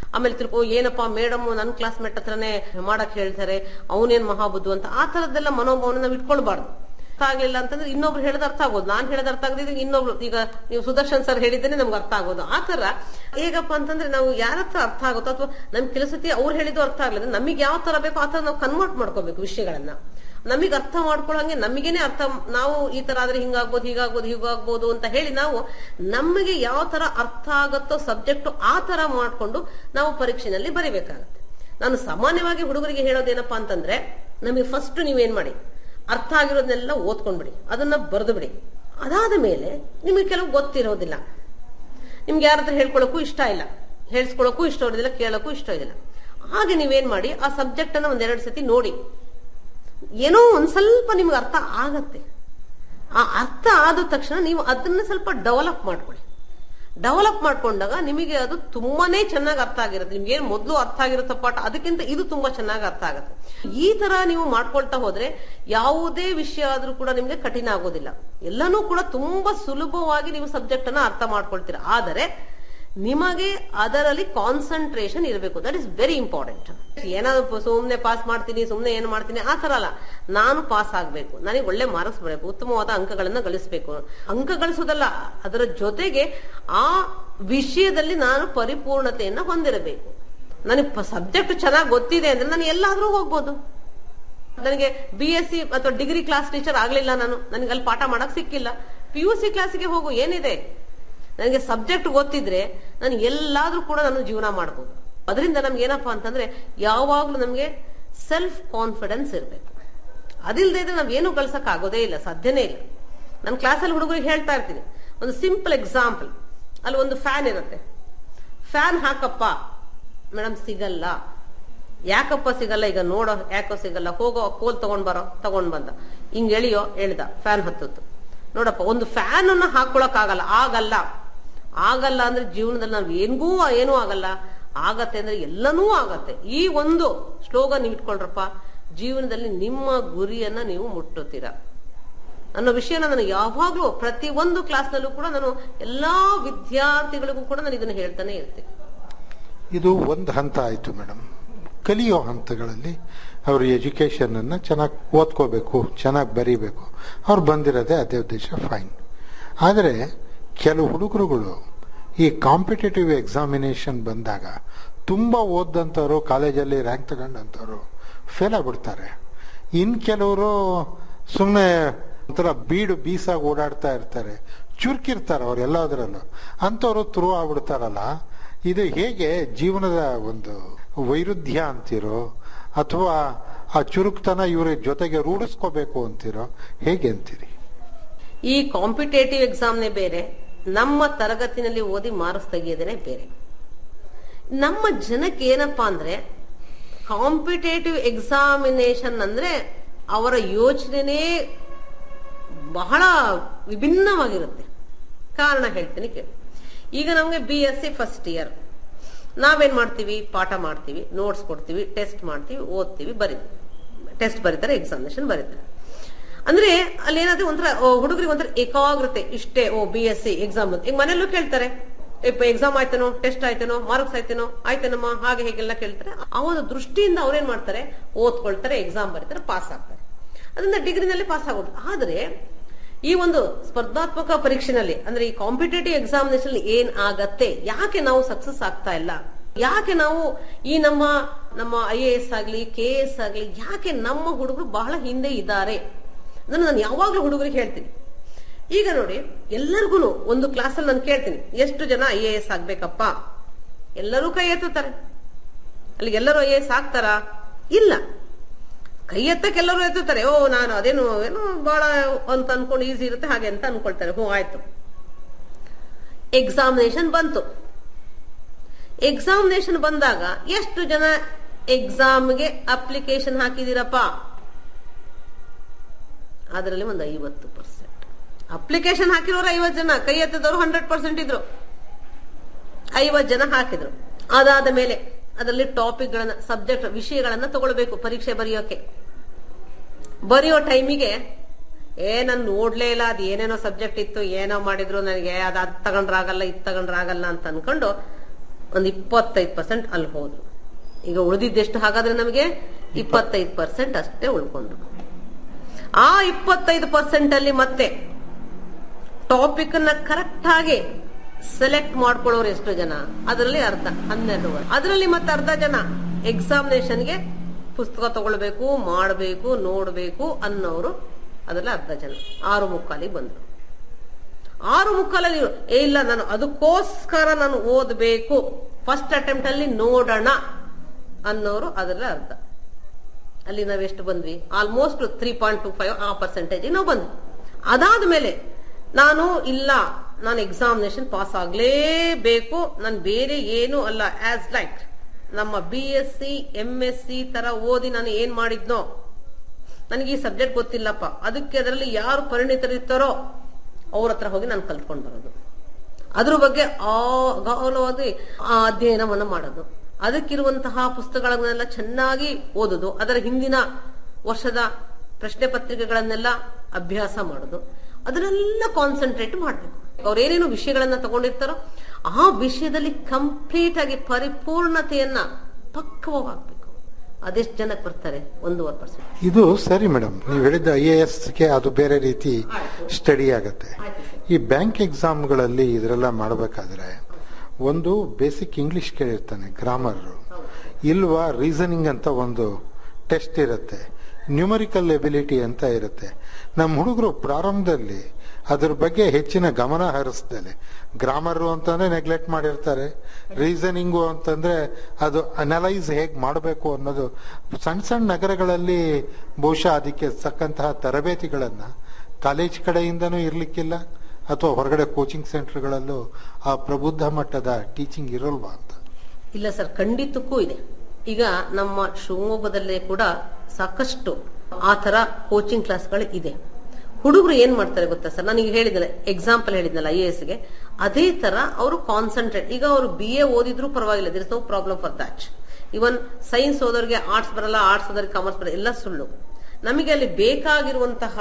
ಆಮೇಲೆ ತಿಳ್ಕೊ ಏನಪ್ಪಾ ಮೇಡಮ್ ನನ್ನ ಕ್ಲಾಸ್ಮೇಟ್ ಹತ್ರನೇ ಮಾಡಕ್ ಹೇಳ್ತಾರೆ ಅವನೇನ್ ಮಹಾಬುದ್ಧು ಅಂತ ಆ ತರದ್ದೆಲ್ಲ ಮನೋಭಾವನೆ ನಾವು ಇಟ್ಕೊಳ್ಬಾರ್ದು ಅರ್ಥ ಆಗ್ಲಿಲ್ಲ ಅಂತಂದ್ರೆ ಇನ್ನೊಬ್ರು ಹೇಳದ ಅರ್ಥ ಆಗೋದು ನಾನ್ ಹೇಳದ ಅರ್ಥ ಆಗದಿದ್ರೆ ಇನ್ನೊಬ್ರು ಈಗ ನೀವು ಸುದರ್ಶನ್ ಸರ್ ಹೇಳಿದ್ದೇನೆ ನಮ್ಗೆ ಅರ್ಥ ಆಗೋದು ಆ ತರ ಹೇಗಪ್ಪ ಅಂತಂದ್ರೆ ನಾವು ಯಾರ ಹತ್ರ ಅರ್ಥ ಆಗುತ್ತೋ ಅಥವಾ ನಮ್ ಕೆಲವು ಸತಿ ಅವ್ರು ಹೇಳಿದ್ದು ಅರ್ಥ ಆಗ್ಲಿಲ್ಲ ನಮಗೆ ಯಾವ ತರ ಬೇಕೋ ಆ ತರ ನಾವು ಕನ್ವರ್ಟ್ ಮಾಡ್ಕೋಬೇಕು ವಿಷಯಗಳನ್ನ ನಮಗೆ ಅರ್ಥ ಮಾಡ್ಕೊಳ್ಳಂಗೆ ನಮಗೇನೆ ಅರ್ಥ ನಾವು ಈ ತರ ಆದ್ರೆ ಹಿಂಗಾಗ್ಬೋದು ಹೀಗಾಗ್ಬೋದು ಹೀಗಾಗ್ಬೋದು ಅಂತ ಹೇಳಿ ನಾವು ನಮಗೆ ಯಾವ ತರ ಅರ್ಥ ಆಗುತ್ತೋ ಸಬ್ಜೆಕ್ಟ್ ಆ ತರ ಮಾಡ್ಕೊಂಡು ನಾವು ಪರೀಕ್ಷೆನಲ್ಲಿ ಬರಿಬೇಕಾಗತ್ತೆ ನಾನು ಸಾಮಾನ್ಯವಾಗಿ ಹುಡುಗರಿಗೆ ಹೇಳೋದೇನಪ್ಪಾ ಅಂತಂದ್ರೆ ನಮಗೆ ಫಸ್ಟ್ ನೀವೇನ್ ಮಾಡಿ ಅರ್ಥ ಆಗಿರೋದನ್ನೆಲ್ಲ ಓದ್ಕೊಂಡ್ಬಿಡಿ ಅದನ್ನ ಬರೆದು ಬಿಡಿ ಅದಾದ ಮೇಲೆ ನಿಮಗೆ ಕೆಲವು ಗೊತ್ತಿರೋದಿಲ್ಲ ನಿಮ್ಗೆ ಯಾರ ಹತ್ರ ಹೇಳ್ಕೊಳಕ್ಕೂ ಇಷ್ಟ ಇಲ್ಲ ಹೇಳ್ಸ್ಕೊಳಕ್ಕೂ ಇಷ್ಟ ಇರೋದಿಲ್ಲ ಕೇಳಕ್ಕೂ ಇಷ್ಟ ಇರೋದಿಲ್ಲ ಹಾಗೆ ನೀವೇನ್ ಮಾಡಿ ಆ ಸಬ್ಜೆಕ್ಟ್ ಅನ್ನ ಒಂದೆರಡು ಸತಿ ನೋಡಿ ಏನೋ ಒಂದ್ ಸ್ವಲ್ಪ ನಿಮ್ಗೆ ಅರ್ಥ ಆಗತ್ತೆ ಆ ಅರ್ಥ ಆದ ತಕ್ಷಣ ನೀವು ಅದನ್ನ ಸ್ವಲ್ಪ ಡೆವಲಪ್ ಮಾಡ್ಕೊಳ್ಳಿ ಡೆವಲಪ್ ಮಾಡ್ಕೊಂಡಾಗ ನಿಮಗೆ ಅದು ತುಂಬಾನೇ ಚೆನ್ನಾಗಿ ಅರ್ಥ ಆಗಿರುತ್ತೆ ನಿಮ್ಗೆ ಏನ್ ಮೊದಲು ಅರ್ಥ ಆಗಿರುತ್ತೆ ಪಾಠ ಅದಕ್ಕಿಂತ ಇದು ತುಂಬಾ ಚೆನ್ನಾಗಿ ಅರ್ಥ ಆಗುತ್ತೆ ಈ ತರ ನೀವು ಮಾಡ್ಕೊಳ್ತಾ ಹೋದ್ರೆ ಯಾವುದೇ ವಿಷಯ ಆದ್ರೂ ಕೂಡ ನಿಮ್ಗೆ ಕಠಿಣ ಆಗೋದಿಲ್ಲ ಎಲ್ಲನೂ ಕೂಡ ತುಂಬಾ ಸುಲಭವಾಗಿ ನೀವು ಸಬ್ಜೆಕ್ಟ್ ಅನ್ನ ಅರ್ಥ ಮಾಡ್ಕೊಳ್ತೀರಾ ಆದರೆ ನಿಮಗೆ ಅದರಲ್ಲಿ ಕಾನ್ಸಂಟ್ರೇಷನ್ ಇರಬೇಕು ದಟ್ ಇಸ್ ವೆರಿ ಇಂಪಾರ್ಟೆಂಟ್ ಏನಾದ್ರು ಸುಮ್ನೆ ಪಾಸ್ ಮಾಡ್ತೀನಿ ಸುಮ್ನೆ ಏನು ಮಾಡ್ತೀನಿ ಆ ತರ ಅಲ್ಲ ನಾನು ಪಾಸ್ ಆಗ್ಬೇಕು ನನಗೆ ಒಳ್ಳೆ ಮಾರ್ಕ್ಸ್ ಬರಬೇಕು ಉತ್ತಮವಾದ ಅಂಕಗಳನ್ನ ಗಳಿಸಬೇಕು ಅಂಕ ಗಳಿಸೋದಲ್ಲ ಅದರ ಜೊತೆಗೆ ಆ ವಿಷಯದಲ್ಲಿ ನಾನು ಪರಿಪೂರ್ಣತೆಯನ್ನ ಹೊಂದಿರಬೇಕು ನನಗೆ ಸಬ್ಜೆಕ್ಟ್ ಚೆನ್ನಾಗಿ ಗೊತ್ತಿದೆ ಅಂದ್ರೆ ನಾನು ಎಲ್ಲಾದ್ರೂ ಹೋಗ್ಬೋದು ನನಗೆ ಬಿ ಎಸ್ ಸಿ ಅಥವಾ ಡಿಗ್ರಿ ಕ್ಲಾಸ್ ಟೀಚರ್ ಆಗ್ಲಿಲ್ಲ ನಾನು ನನಗೆ ಅಲ್ಲಿ ಪಾಠ ಮಾಡಕ್ ಸಿಕ್ಕಿಲ್ಲ ಪಿ ಯು ಸಿ ಕ್ಲಾಸಿಗೆ ಹೋಗು ಏನಿದೆ ನನಗೆ ಸಬ್ಜೆಕ್ಟ್ ಗೊತ್ತಿದ್ರೆ ನಾನು ಎಲ್ಲಾದ್ರೂ ಕೂಡ ನಾನು ಜೀವನ ಮಾಡ್ಬೋದು ಅದರಿಂದ ನಮ್ಗೆ ಏನಪ್ಪಾ ಅಂತಂದ್ರೆ ಯಾವಾಗ್ಲೂ ನಮ್ಗೆ ಸೆಲ್ಫ್ ಕಾನ್ಫಿಡೆನ್ಸ್ ಇರಬೇಕು ಅದಿಲ್ಲದೆ ಇದ್ರೆ ನಾವ್ ಏನು ಗಳಿಸಕ್ ಆಗೋದೇ ಇಲ್ಲ ಸಾಧ್ಯನೇ ಇಲ್ಲ ನನ್ನ ಕ್ಲಾಸಲ್ಲಿ ಹುಡುಗರಿಗೆ ಹೇಳ್ತಾ ಇರ್ತೀನಿ ಒಂದು ಸಿಂಪಲ್ ಎಕ್ಸಾಂಪಲ್ ಅಲ್ಲಿ ಒಂದು ಫ್ಯಾನ್ ಇರುತ್ತೆ ಫ್ಯಾನ್ ಹಾಕಪ್ಪ ಮೇಡಮ್ ಸಿಗಲ್ಲ ಯಾಕಪ್ಪ ಸಿಗಲ್ಲ ಈಗ ನೋಡೋ ಯಾಕೋ ಸಿಗಲ್ಲ ಹೋಗೋ ಕೋಲ್ ತಗೊಂಡ್ ಬರೋ ತಗೊಂಡ್ ಬಂದ ಹಿಂಗ್ ಎಳಿಯೋ ಎಳ್ದ ಫ್ಯಾನ್ ಹತ್ತತ್ತು ನೋಡಪ್ಪ ಒಂದು ಫ್ಯಾನ್ ಅನ್ನ ಹಾಕೊಳಕ್ ಆಗಲ್ಲ ಆಗಲ್ಲ ಆಗಲ್ಲ ಅಂದ್ರೆ ಜೀವನದಲ್ಲಿ ನಾವ್ ಏನ್ಗೂ ಏನೂ ಆಗಲ್ಲ ಆಗತ್ತೆ ಅಂದ್ರೆ ಎಲ್ಲನೂ ಆಗತ್ತೆ ಈ ಒಂದು ಸ್ಲೋಗನ್ ನೀವು ಇಟ್ಕೊಳ್ರಪ್ಪ ಜೀವನದಲ್ಲಿ ನಿಮ್ಮ ಗುರಿಯನ್ನ ನೀವು ಮುಟ್ಟುತ್ತೀರಾ ಅನ್ನೋ ವಿಷಯನ ನಾನು ಯಾವಾಗ್ಲೂ ಪ್ರತಿ ಒಂದು ಕ್ಲಾಸ್ನಲ್ಲೂ ಕೂಡ ನಾನು ಎಲ್ಲಾ ವಿದ್ಯಾರ್ಥಿಗಳಿಗೂ ಕೂಡ ನಾನು ಇದನ್ನ ಹೇಳ್ತಾನೆ ಇರ್ತೀನಿ ಇದು ಒಂದು ಹಂತ ಆಯ್ತು ಮೇಡಮ್ ಕಲಿಯೋ ಹಂತಗಳಲ್ಲಿ ಅವ್ರ ಎಜುಕೇಶನ್ ಅನ್ನ ಚೆನ್ನಾಗಿ ಓದ್ಕೋಬೇಕು ಚೆನ್ನಾಗಿ ಬರೀಬೇಕು ಅವ್ರು ಬಂದಿರೋದೇ ಅದೇ ಉದ್ದೇಶ ಫೈನ್ ಆದರೆ ಕೆಲವು ಹುಡುಗರುಗಳು ಈ ಕಾಂಪಿಟೇಟಿವ್ ಎಕ್ಸಾಮಿನೇಷನ್ ಬಂದಾಗ ತುಂಬ ಓದಂಥವ್ರು ಕಾಲೇಜಲ್ಲಿ ರ್ಯಾಂಕ್ ತಗೊಂಡಂಥವ್ರು ಫೇಲ್ ಆಗ್ಬಿಡ್ತಾರೆ ಇನ್ನು ಕೆಲವರು ಸುಮ್ಮನೆ ಒಂಥರ ಬೀಡು ಬೀಸಾಗಿ ಓಡಾಡ್ತಾ ಇರ್ತಾರೆ ಚುರುಕಿರ್ತಾರೆ ಅವ್ರು ಎಲ್ಲದರಲ್ಲೂ ಅಂಥವ್ರು ತುರು ಆಗ್ಬಿಡ್ತಾರಲ್ಲ ಇದು ಹೇಗೆ ಜೀವನದ ಒಂದು ವೈರುಧ್ಯ ಅಂತೀರೋ ಅಥವಾ ಆ ಚುರುಕ್ತನ ಇವ್ರ ಜೊತೆಗೆ ರೂಢಿಸ್ಕೋಬೇಕು ಅಂತೀರೋ ಹೇಗೆ ಅಂತೀರಿ ಈ ಕಾಂಪಿಟೇಟಿವ್ ಎಕ್ಸಾಮ್ನೇ ಬೇರೆ ನಮ್ಮ ತರಗತಿನಲ್ಲಿ ಓದಿ ಮಾರ್ಕ್ಸ್ ತೆಗೆಯೋದೇನೆ ಬೇರೆ ನಮ್ಮ ಜನಕ್ಕೆ ಏನಪ್ಪಾ ಅಂದ್ರೆ ಕಾಂಪಿಟೇಟಿವ್ ಎಕ್ಸಾಮಿನೇಷನ್ ಅಂದ್ರೆ ಅವರ ಯೋಚನೆನೇ ಬಹಳ ವಿಭಿನ್ನವಾಗಿರುತ್ತೆ ಕಾರಣ ಹೇಳ್ತೀನಿ ಕೇಳಿ ಈಗ ನಮಗೆ B S C first year ನಾವೇನ್ ಮಾಡ್ತೀವಿ ಪಾಠ ಮಾಡ್ತೀವಿ ನೋಟ್ಸ್ ಕೊಡ್ತೀವಿ ಟೆಸ್ಟ್ ಮಾಡ್ತೀವಿ ಓದ್ತೀವಿ ಬರೀತೀವಿ ಟೆಸ್ಟ್ ಬರೀತಾರೆ ಎಕ್ಸಾಮಿನೇಷನ್ ಬರೀತಾರೆ ಅಂದ್ರೆ ಅಲ್ಲಿ ಏನಾದ್ರೆ ಒಂಥರ ಹುಡುಗರಿಗೆ ಒಂಥರ ಏಕಾಗ್ರತೆ ಇಷ್ಟೇ ಓ ಬಿ ಎಸ್ ಸಿ ಎಕ್ಸಾಮ್ ಈಗ ಮನೆಯಲ್ಲೂ ಕೇಳ್ತಾರೆ ಎಕ್ಸಾಮ್ ಆಯ್ತೇನೋ ಟೆಸ್ಟ್ ಆಯ್ತೇನೋ ಮಾರ್ಕ್ಸ್ ಆಯ್ತೇನೋ ಆಯ್ತೇನಮ್ಮ ಹಾಗೆ ಹೇಗೆಲ್ಲ ಕೇಳ್ತಾರೆ ಆ ಒಂದು ದೃಷ್ಟಿಯಿಂದ ಅವ್ರೇನ್ ಮಾಡ್ತಾರೆ ಓದ್ಕೊಳ್ತಾರೆ ಎಕ್ಸಾಮ್ ಬರೀತಾರೆ ಪಾಸ್ ಆಗ್ತಾರೆ ಅದರಿಂದ ಡಿಗ್ರಿನಲ್ಲಿ ಪಾಸ್ ಆಗೋದು ಆದ್ರೆ ಈ ಒಂದು ಸ್ಪರ್ಧಾತ್ಮಕ ಪರೀಕ್ಷೆನಲ್ಲಿ ಅಂದ್ರೆ ಈ ಕಾಂಪಿಟೇಟಿವ್ ಎಕ್ಸಾಮಿನೇಷನ್ ಏನ್ ಆಗತ್ತೆ ಯಾಕೆ ನಾವು ಸಕ್ಸಸ್ ಆಗ್ತಾ ಇಲ್ಲ ಯಾಕೆ ನಾವು ಈ ನಮ್ಮ ನಮ್ಮ ಐ ಎ ಎಸ್ ಆಗ್ಲಿ ಕೆ ಎಸ್ ಆಗ್ಲಿ ಯಾಕೆ ನಮ್ಮ ಹುಡುಗರು ಬಹಳ ಹಿಂದೆ ಇದ್ದಾರೆ ಅದನ್ನು ನಾನು ಯಾವಾಗ್ಲೂ ಹುಡುಗರಿಗೆ ಹೇಳ್ತೀನಿ ಈಗ ನೋಡಿ ಎಲ್ಲರಿಗೂ ಒಂದು ಕ್ಲಾಸಲ್ಲಿ ನಾನು ಕೇಳ್ತೀನಿ ಎಷ್ಟು ಜನ ಐ ಎ ಎಸ್ ಆಗ್ಬೇಕಪ್ಪ ಎಲ್ಲರೂ ಕೈ ಎತ್ತುತ್ತಾರೆ ಅಲ್ಲಿ ಎಲ್ಲರೂ ಐ ಎ ಎಸ್ ಆಗ್ತಾರಾ ಇಲ್ಲ ಕೈ ಎತ್ತಕ್ಕೆ ಎಲ್ಲರೂ ಎತ್ತುತ್ತಾರೆ ಓ ನಾನು ಅದೇನು ಏನೋ ಬಹಳ ಅಂತ ಅನ್ಕೊಂಡು ಈಸಿ ಇರುತ್ತೆ ಹಾಗೆ ಅಂತ ಅನ್ಕೊಳ್ತಾರೆ ಹ್ಞೂ ಆಯ್ತು ಎಕ್ಸಾಮಿನೇಷನ್ ಬಂತು ಎಕ್ಸಾಮಿನೇಷನ್ ಬಂದಾಗ ಎಷ್ಟು ಜನ ಎಕ್ಸಾಮ್ಗೆ ಅಪ್ಲಿಕೇಶನ್ ಹಾಕಿದಿರಪ್ಪ ಅದರಲ್ಲಿ ಒಂದು ಐವತ್ತು ಪರ್ಸೆಂಟ್ ಅಪ್ಲಿಕೇಶನ್ ಹಾಕಿರೋರು ಐವತ್ತು ಜನ ಕೈ ಎತ್ತಿದವರು ಹಂಡ್ರೆಡ್ ಪರ್ಸೆಂಟ್ ಇದ್ರು ಐವತ್ತು ಜನ ಹಾಕಿದ್ರು ಅದಾದ ಮೇಲೆ ಅದರಲ್ಲಿ ಟಾಪಿಕ್ ಗಳನ್ನ ಸಬ್ಜೆಕ್ಟ್ ವಿಷಯಗಳನ್ನ ತಗೊಳ್ಬೇಕು ಪರೀಕ್ಷೆ ಬರೆಯೋಕೆ ಬರೆಯೋ ಟೈಮಿಗೆ ಏ ನಾನು ನೋಡ್ಲೇ ಇಲ್ಲ ಅದು ಏನೇನೋ ಸಬ್ಜೆಕ್ಟ್ ಇತ್ತು ಏನೋ ಮಾಡಿದ್ರು ನನಗೆ ಅದ್ ಅದ್ ತಗೊಂಡ್ರಾಗಲ್ಲ ಇದ್ ತಗೊಂಡ್ರಾಗಲ್ಲ ಅಂತ ಅನ್ಕೊಂಡು ಒಂದು ಇಪ್ಪತ್ತೈದು ಪರ್ಸೆಂಟ್ ಅಲ್ಲಿ ಹೋದ್ರು ಈಗ ಉಳಿದಿದ್ದೆಷ್ಟು ಹಾಗಾದ್ರೆ ನಮಗೆ ಇಪ್ಪತ್ತೈದು ಪರ್ಸೆಂಟ್ ಅಷ್ಟೇ ಉಳ್ಕೊಂಡ್ರು ಆ ಇಪ್ಪತ್ತೈದು ಪರ್ಸೆಂಟ್ ಅಲ್ಲಿ ಮತ್ತೆ ಟಾಪಿಕ್ ಅನ್ನ ಕರೆಕ್ಟ್ ಆಗಿ ಸೆಲೆಕ್ಟ್ ಮಾಡ್ಕೊಳ್ಳೋರು ಎಷ್ಟು ಜನ ಅದರಲ್ಲಿ ಅರ್ಧ ಹನ್ನೆರಡು ಅದರಲ್ಲಿ ಮತ್ತೆ ಅರ್ಧ ಜನ ಎಕ್ಸಾಮಿನೇಷನ್ಗೆ ಪುಸ್ತಕ ತಗೊಳ್ಬೇಕು ಮಾಡಬೇಕು ನೋಡಬೇಕು ಅನ್ನೋರು ಅದರಲ್ಲಿ ಅರ್ಧ ಜನ ಆರು ಮುಕ್ಕಾಲಿಗೆ ಬಂದ್ರು ಆರು ಮುಕ್ಕಾಲಲ್ಲಿ ಇವ್ರು, ಏ ಇಲ್ಲ ನಾನು ಅದಕ್ಕೋಸ್ಕರ ನಾನು ಓದಬೇಕು ಫಸ್ಟ್ ಅಟೆಂಪ್ಟ್ ಅಲ್ಲಿ ನೋಡೋಣ ಅನ್ನೋರು ಅದರಲ್ಲಿ ಅರ್ಧ ಅಲ್ಲಿ ನಾವೆಷ್ಟು ಬಂದ್ವಿ almost three point two five ಆ ಪರ್ಸೆಂಟೇಜ್ ನಾವು ಬಂದ್ವಿ ಅದಾದ ಮೇಲೆ ನಾನು ಇಲ್ಲ ನಾನು ಎಕ್ಸಾಮಿನೇಷನ್ ಪಾಸ್ ಆಗ್ಲೇಬೇಕು ನಾನು ಬೇರೆ ಏನು ಅಲ್ಲ ಆಸ್ ಲೈಕ್ ನಮ್ಮ B S C M S C ತರ ಓದಿ ನಾನು ಏನ್ ಮಾಡಿದ್ನೋ ನನಗೆ ಈ ಸಬ್ಜೆಕ್ಟ್ ಗೊತ್ತಿಲ್ಲಪ್ಪ ಅದಕ್ಕೆ ಅದರಲ್ಲಿ ಯಾರು ಪರಿಣಿತರಿರ್ತಾರೋ ಅವ್ರ ಹತ್ರ ಹೋಗಿ ನಾನು ಕಲ್ತ್ಕೊಂಡು ಬರೋದು ಅದ್ರ ಬಗ್ಗೆ ಆಗಾಲವಾಗಿ ಆ ಅಧ್ಯಯನವನ್ನ ಮಾಡೋದು ಅದಕ್ಕಿರುವಂತಹ ಪುಸ್ತಕಗಳನ್ನೆಲ್ಲ ಚೆನ್ನಾಗಿ ಓದೋದು ಅದರ ಹಿಂದಿನ ವರ್ಷದ ಪ್ರಶ್ನೆ ಪತ್ರಿಕೆಗಳನ್ನೆಲ್ಲ ಅಭ್ಯಾಸ ಮಾಡೋದು ಅದನ್ನೆಲ್ಲ ಕಾನ್ಸಂಟ್ರೇಟ್ ಮಾಡಬೇಕು ಅವ್ರೇನೇನು ವಿಷಯಗಳನ್ನ ತಗೊಂಡಿರ್ತಾರೋ ಆ ವಿಷಯದಲ್ಲಿ ಕಂಪ್ಲೀಟ್ ಆಗಿ ಪರಿಪೂರ್ಣತೆಯನ್ನ ಪಕ್ವವಾಗಬೇಕು ಅದೆಷ್ಟು ಜನಕ್ಕೆ ಬರ್ತಾರೆ ಒಂದೂವರೆ ಪರ್ಸೆಂಟ್ ಇದು ಸರಿ ಮೇಡಮ್ ನೀವು ಹೇಳಿದ ಐ ಎ ಎಸ್ಗೆ ಅದು ಬೇರೆ ರೀತಿ ಸ್ಟಡಿ ಆಗತ್ತೆ ಈ ಬ್ಯಾಂಕ್ ಎಕ್ಸಾಮ್ಗಳಲ್ಲಿ ಇದರೆಲ್ಲ ಮಾಡಬೇಕಾದ್ರೆ ಒಂದು ಬೇಸಿಕ್ ಇಂಗ್ಲಿಷ್ ಕೇಳಿರ್ತಾನೆ ಗ್ರಾಮರ್ ಇಲ್ವಾ ರೀಸನಿಂಗ್ ಅಂತ ಒಂದು ಟೆಸ್ಟ್ ಇರುತ್ತೆ ನ್ಯೂಮರಿಕಲ್ ಎಬಿಲಿಟಿ ಅಂತ ಇರುತ್ತೆ ನಮ್ಮ ಹುಡುಗರು ಪ್ರಾರಂಭದಲ್ಲಿ ಅದ್ರ ಬಗ್ಗೆ ಹೆಚ್ಚಿನ ಗಮನ ಹರಿಸ್ದಲೆ ಗ್ರಾಮರು ಅಂತಂದ್ರೆ ನೆಗ್ಲೆಕ್ಟ್ ಮಾಡಿರ್ತಾರೆ ರೀಸನಿಂಗು ಅಂತಂದ್ರೆ ಅದು ಅನಲೈಸ್ ಹೇಗ್ ಮಾಡಬೇಕು ಅನ್ನೋದು ಸಣ್ಣ ಸಣ್ಣ ನಗರಗಳಲ್ಲಿ ಬಹುಶಃ ಅದಕ್ಕೆ ತಕ್ಕಂತಹ ತರಬೇತಿಗಳನ್ನ ಕಾಲೇಜ್ ಕಡೆಯಿಂದನೂ ಇರ್ಲಿಕ್ಕಿಲ್ಲ ಅಥವಾ ಹೊರಗಡೆ ಕೋಚಿಂಗ್ ಸೆಂಟರ್ಗಳಲ್ಲೂ ಆ ಪ್ರಬುದ್ಧ ಮಟ್ಟದ ಟೀಚಿಂಗ್ ಇರೋಲ್ವಾ ಅಂತ ಇಲ್ಲ ಸರ್ ಖಂಡಿತಕ್ಕೂ ಇದೆ ಈಗ ನಮ್ಮ ಶಿವಮೊಗ್ಗದಲ್ಲೇ ಕೂಡ ಸಾಕಷ್ಟು ಆ ತರ ಕೋಚಿಂಗ್ ಕ್ಲಾಸ್ಗಳು ಇದೆ ಹುಡುಗರು ಏನ್ ಮಾಡ್ತಾರೆ ಗೊತ್ತಾ ಸರ್ ನಾನು ಈಗ ಹೇಳಿದ್ನಲ್ಲ ಎಕ್ಸಾಂಪಲ್ ಹೇಳಿದ್ನಲ್ಲ ಐ ಎಸ್ ಗೆ ಅದೇ ತರ ಅವರು ಕಾನ್ಸಂಟ್ರೇಟ್ ಈಗ ಅವರು ಬಿ ಎ ಓದಿದ್ರು ಪರವಾಗಿಲ್ಲ there is no problem for that even science ಓದೋರಿಗೆ ಆರ್ಟ್ಸ್ ಬರಲ್ಲ ಆರ್ಟ್ಸ್ ಓದೋರಿಗೆ ಕಾಮರ್ಸ್ ಬರಲ್ಲ ಎಲ್ಲ ಸುಳ್ಳು ನಮಗೆ ಅಲ್ಲಿ ಬೇಕಾಗಿರುವಂತಹ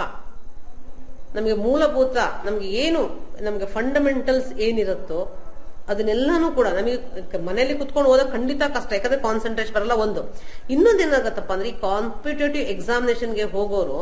ನಮಗೆ ಮೂಲಭೂತ ನಮ್ಗೆ ಏನು ನಮ್ಗೆ ಫಂಡಮೆಂಟಲ್ಸ್ ಏನಿರುತ್ತೋ ಅದನ್ನೆಲ್ಲಾನು ಕೂಡ ನಮಗೆ ಮನೆಯಲ್ಲಿ ಕುತ್ಕೊಂಡು ಓದೋಕೆ ಖಂಡಿತ ಕಷ್ಟ ಯಾಕಂದ್ರೆ ಕಾನ್ಸಂಟ್ರೇಷನ್ ಬರಲ್ಲ ಒಂದು ಇನ್ನೊಂದೇನಾಗತ್ತಪ್ಪ ಅಂದ್ರೆ ಈ ಕಾಂಪಿಟೇಟಿವ್ ಎಕ್ಸಾಮಿನೇಷನ್ಗೆ ಹೋಗೋರು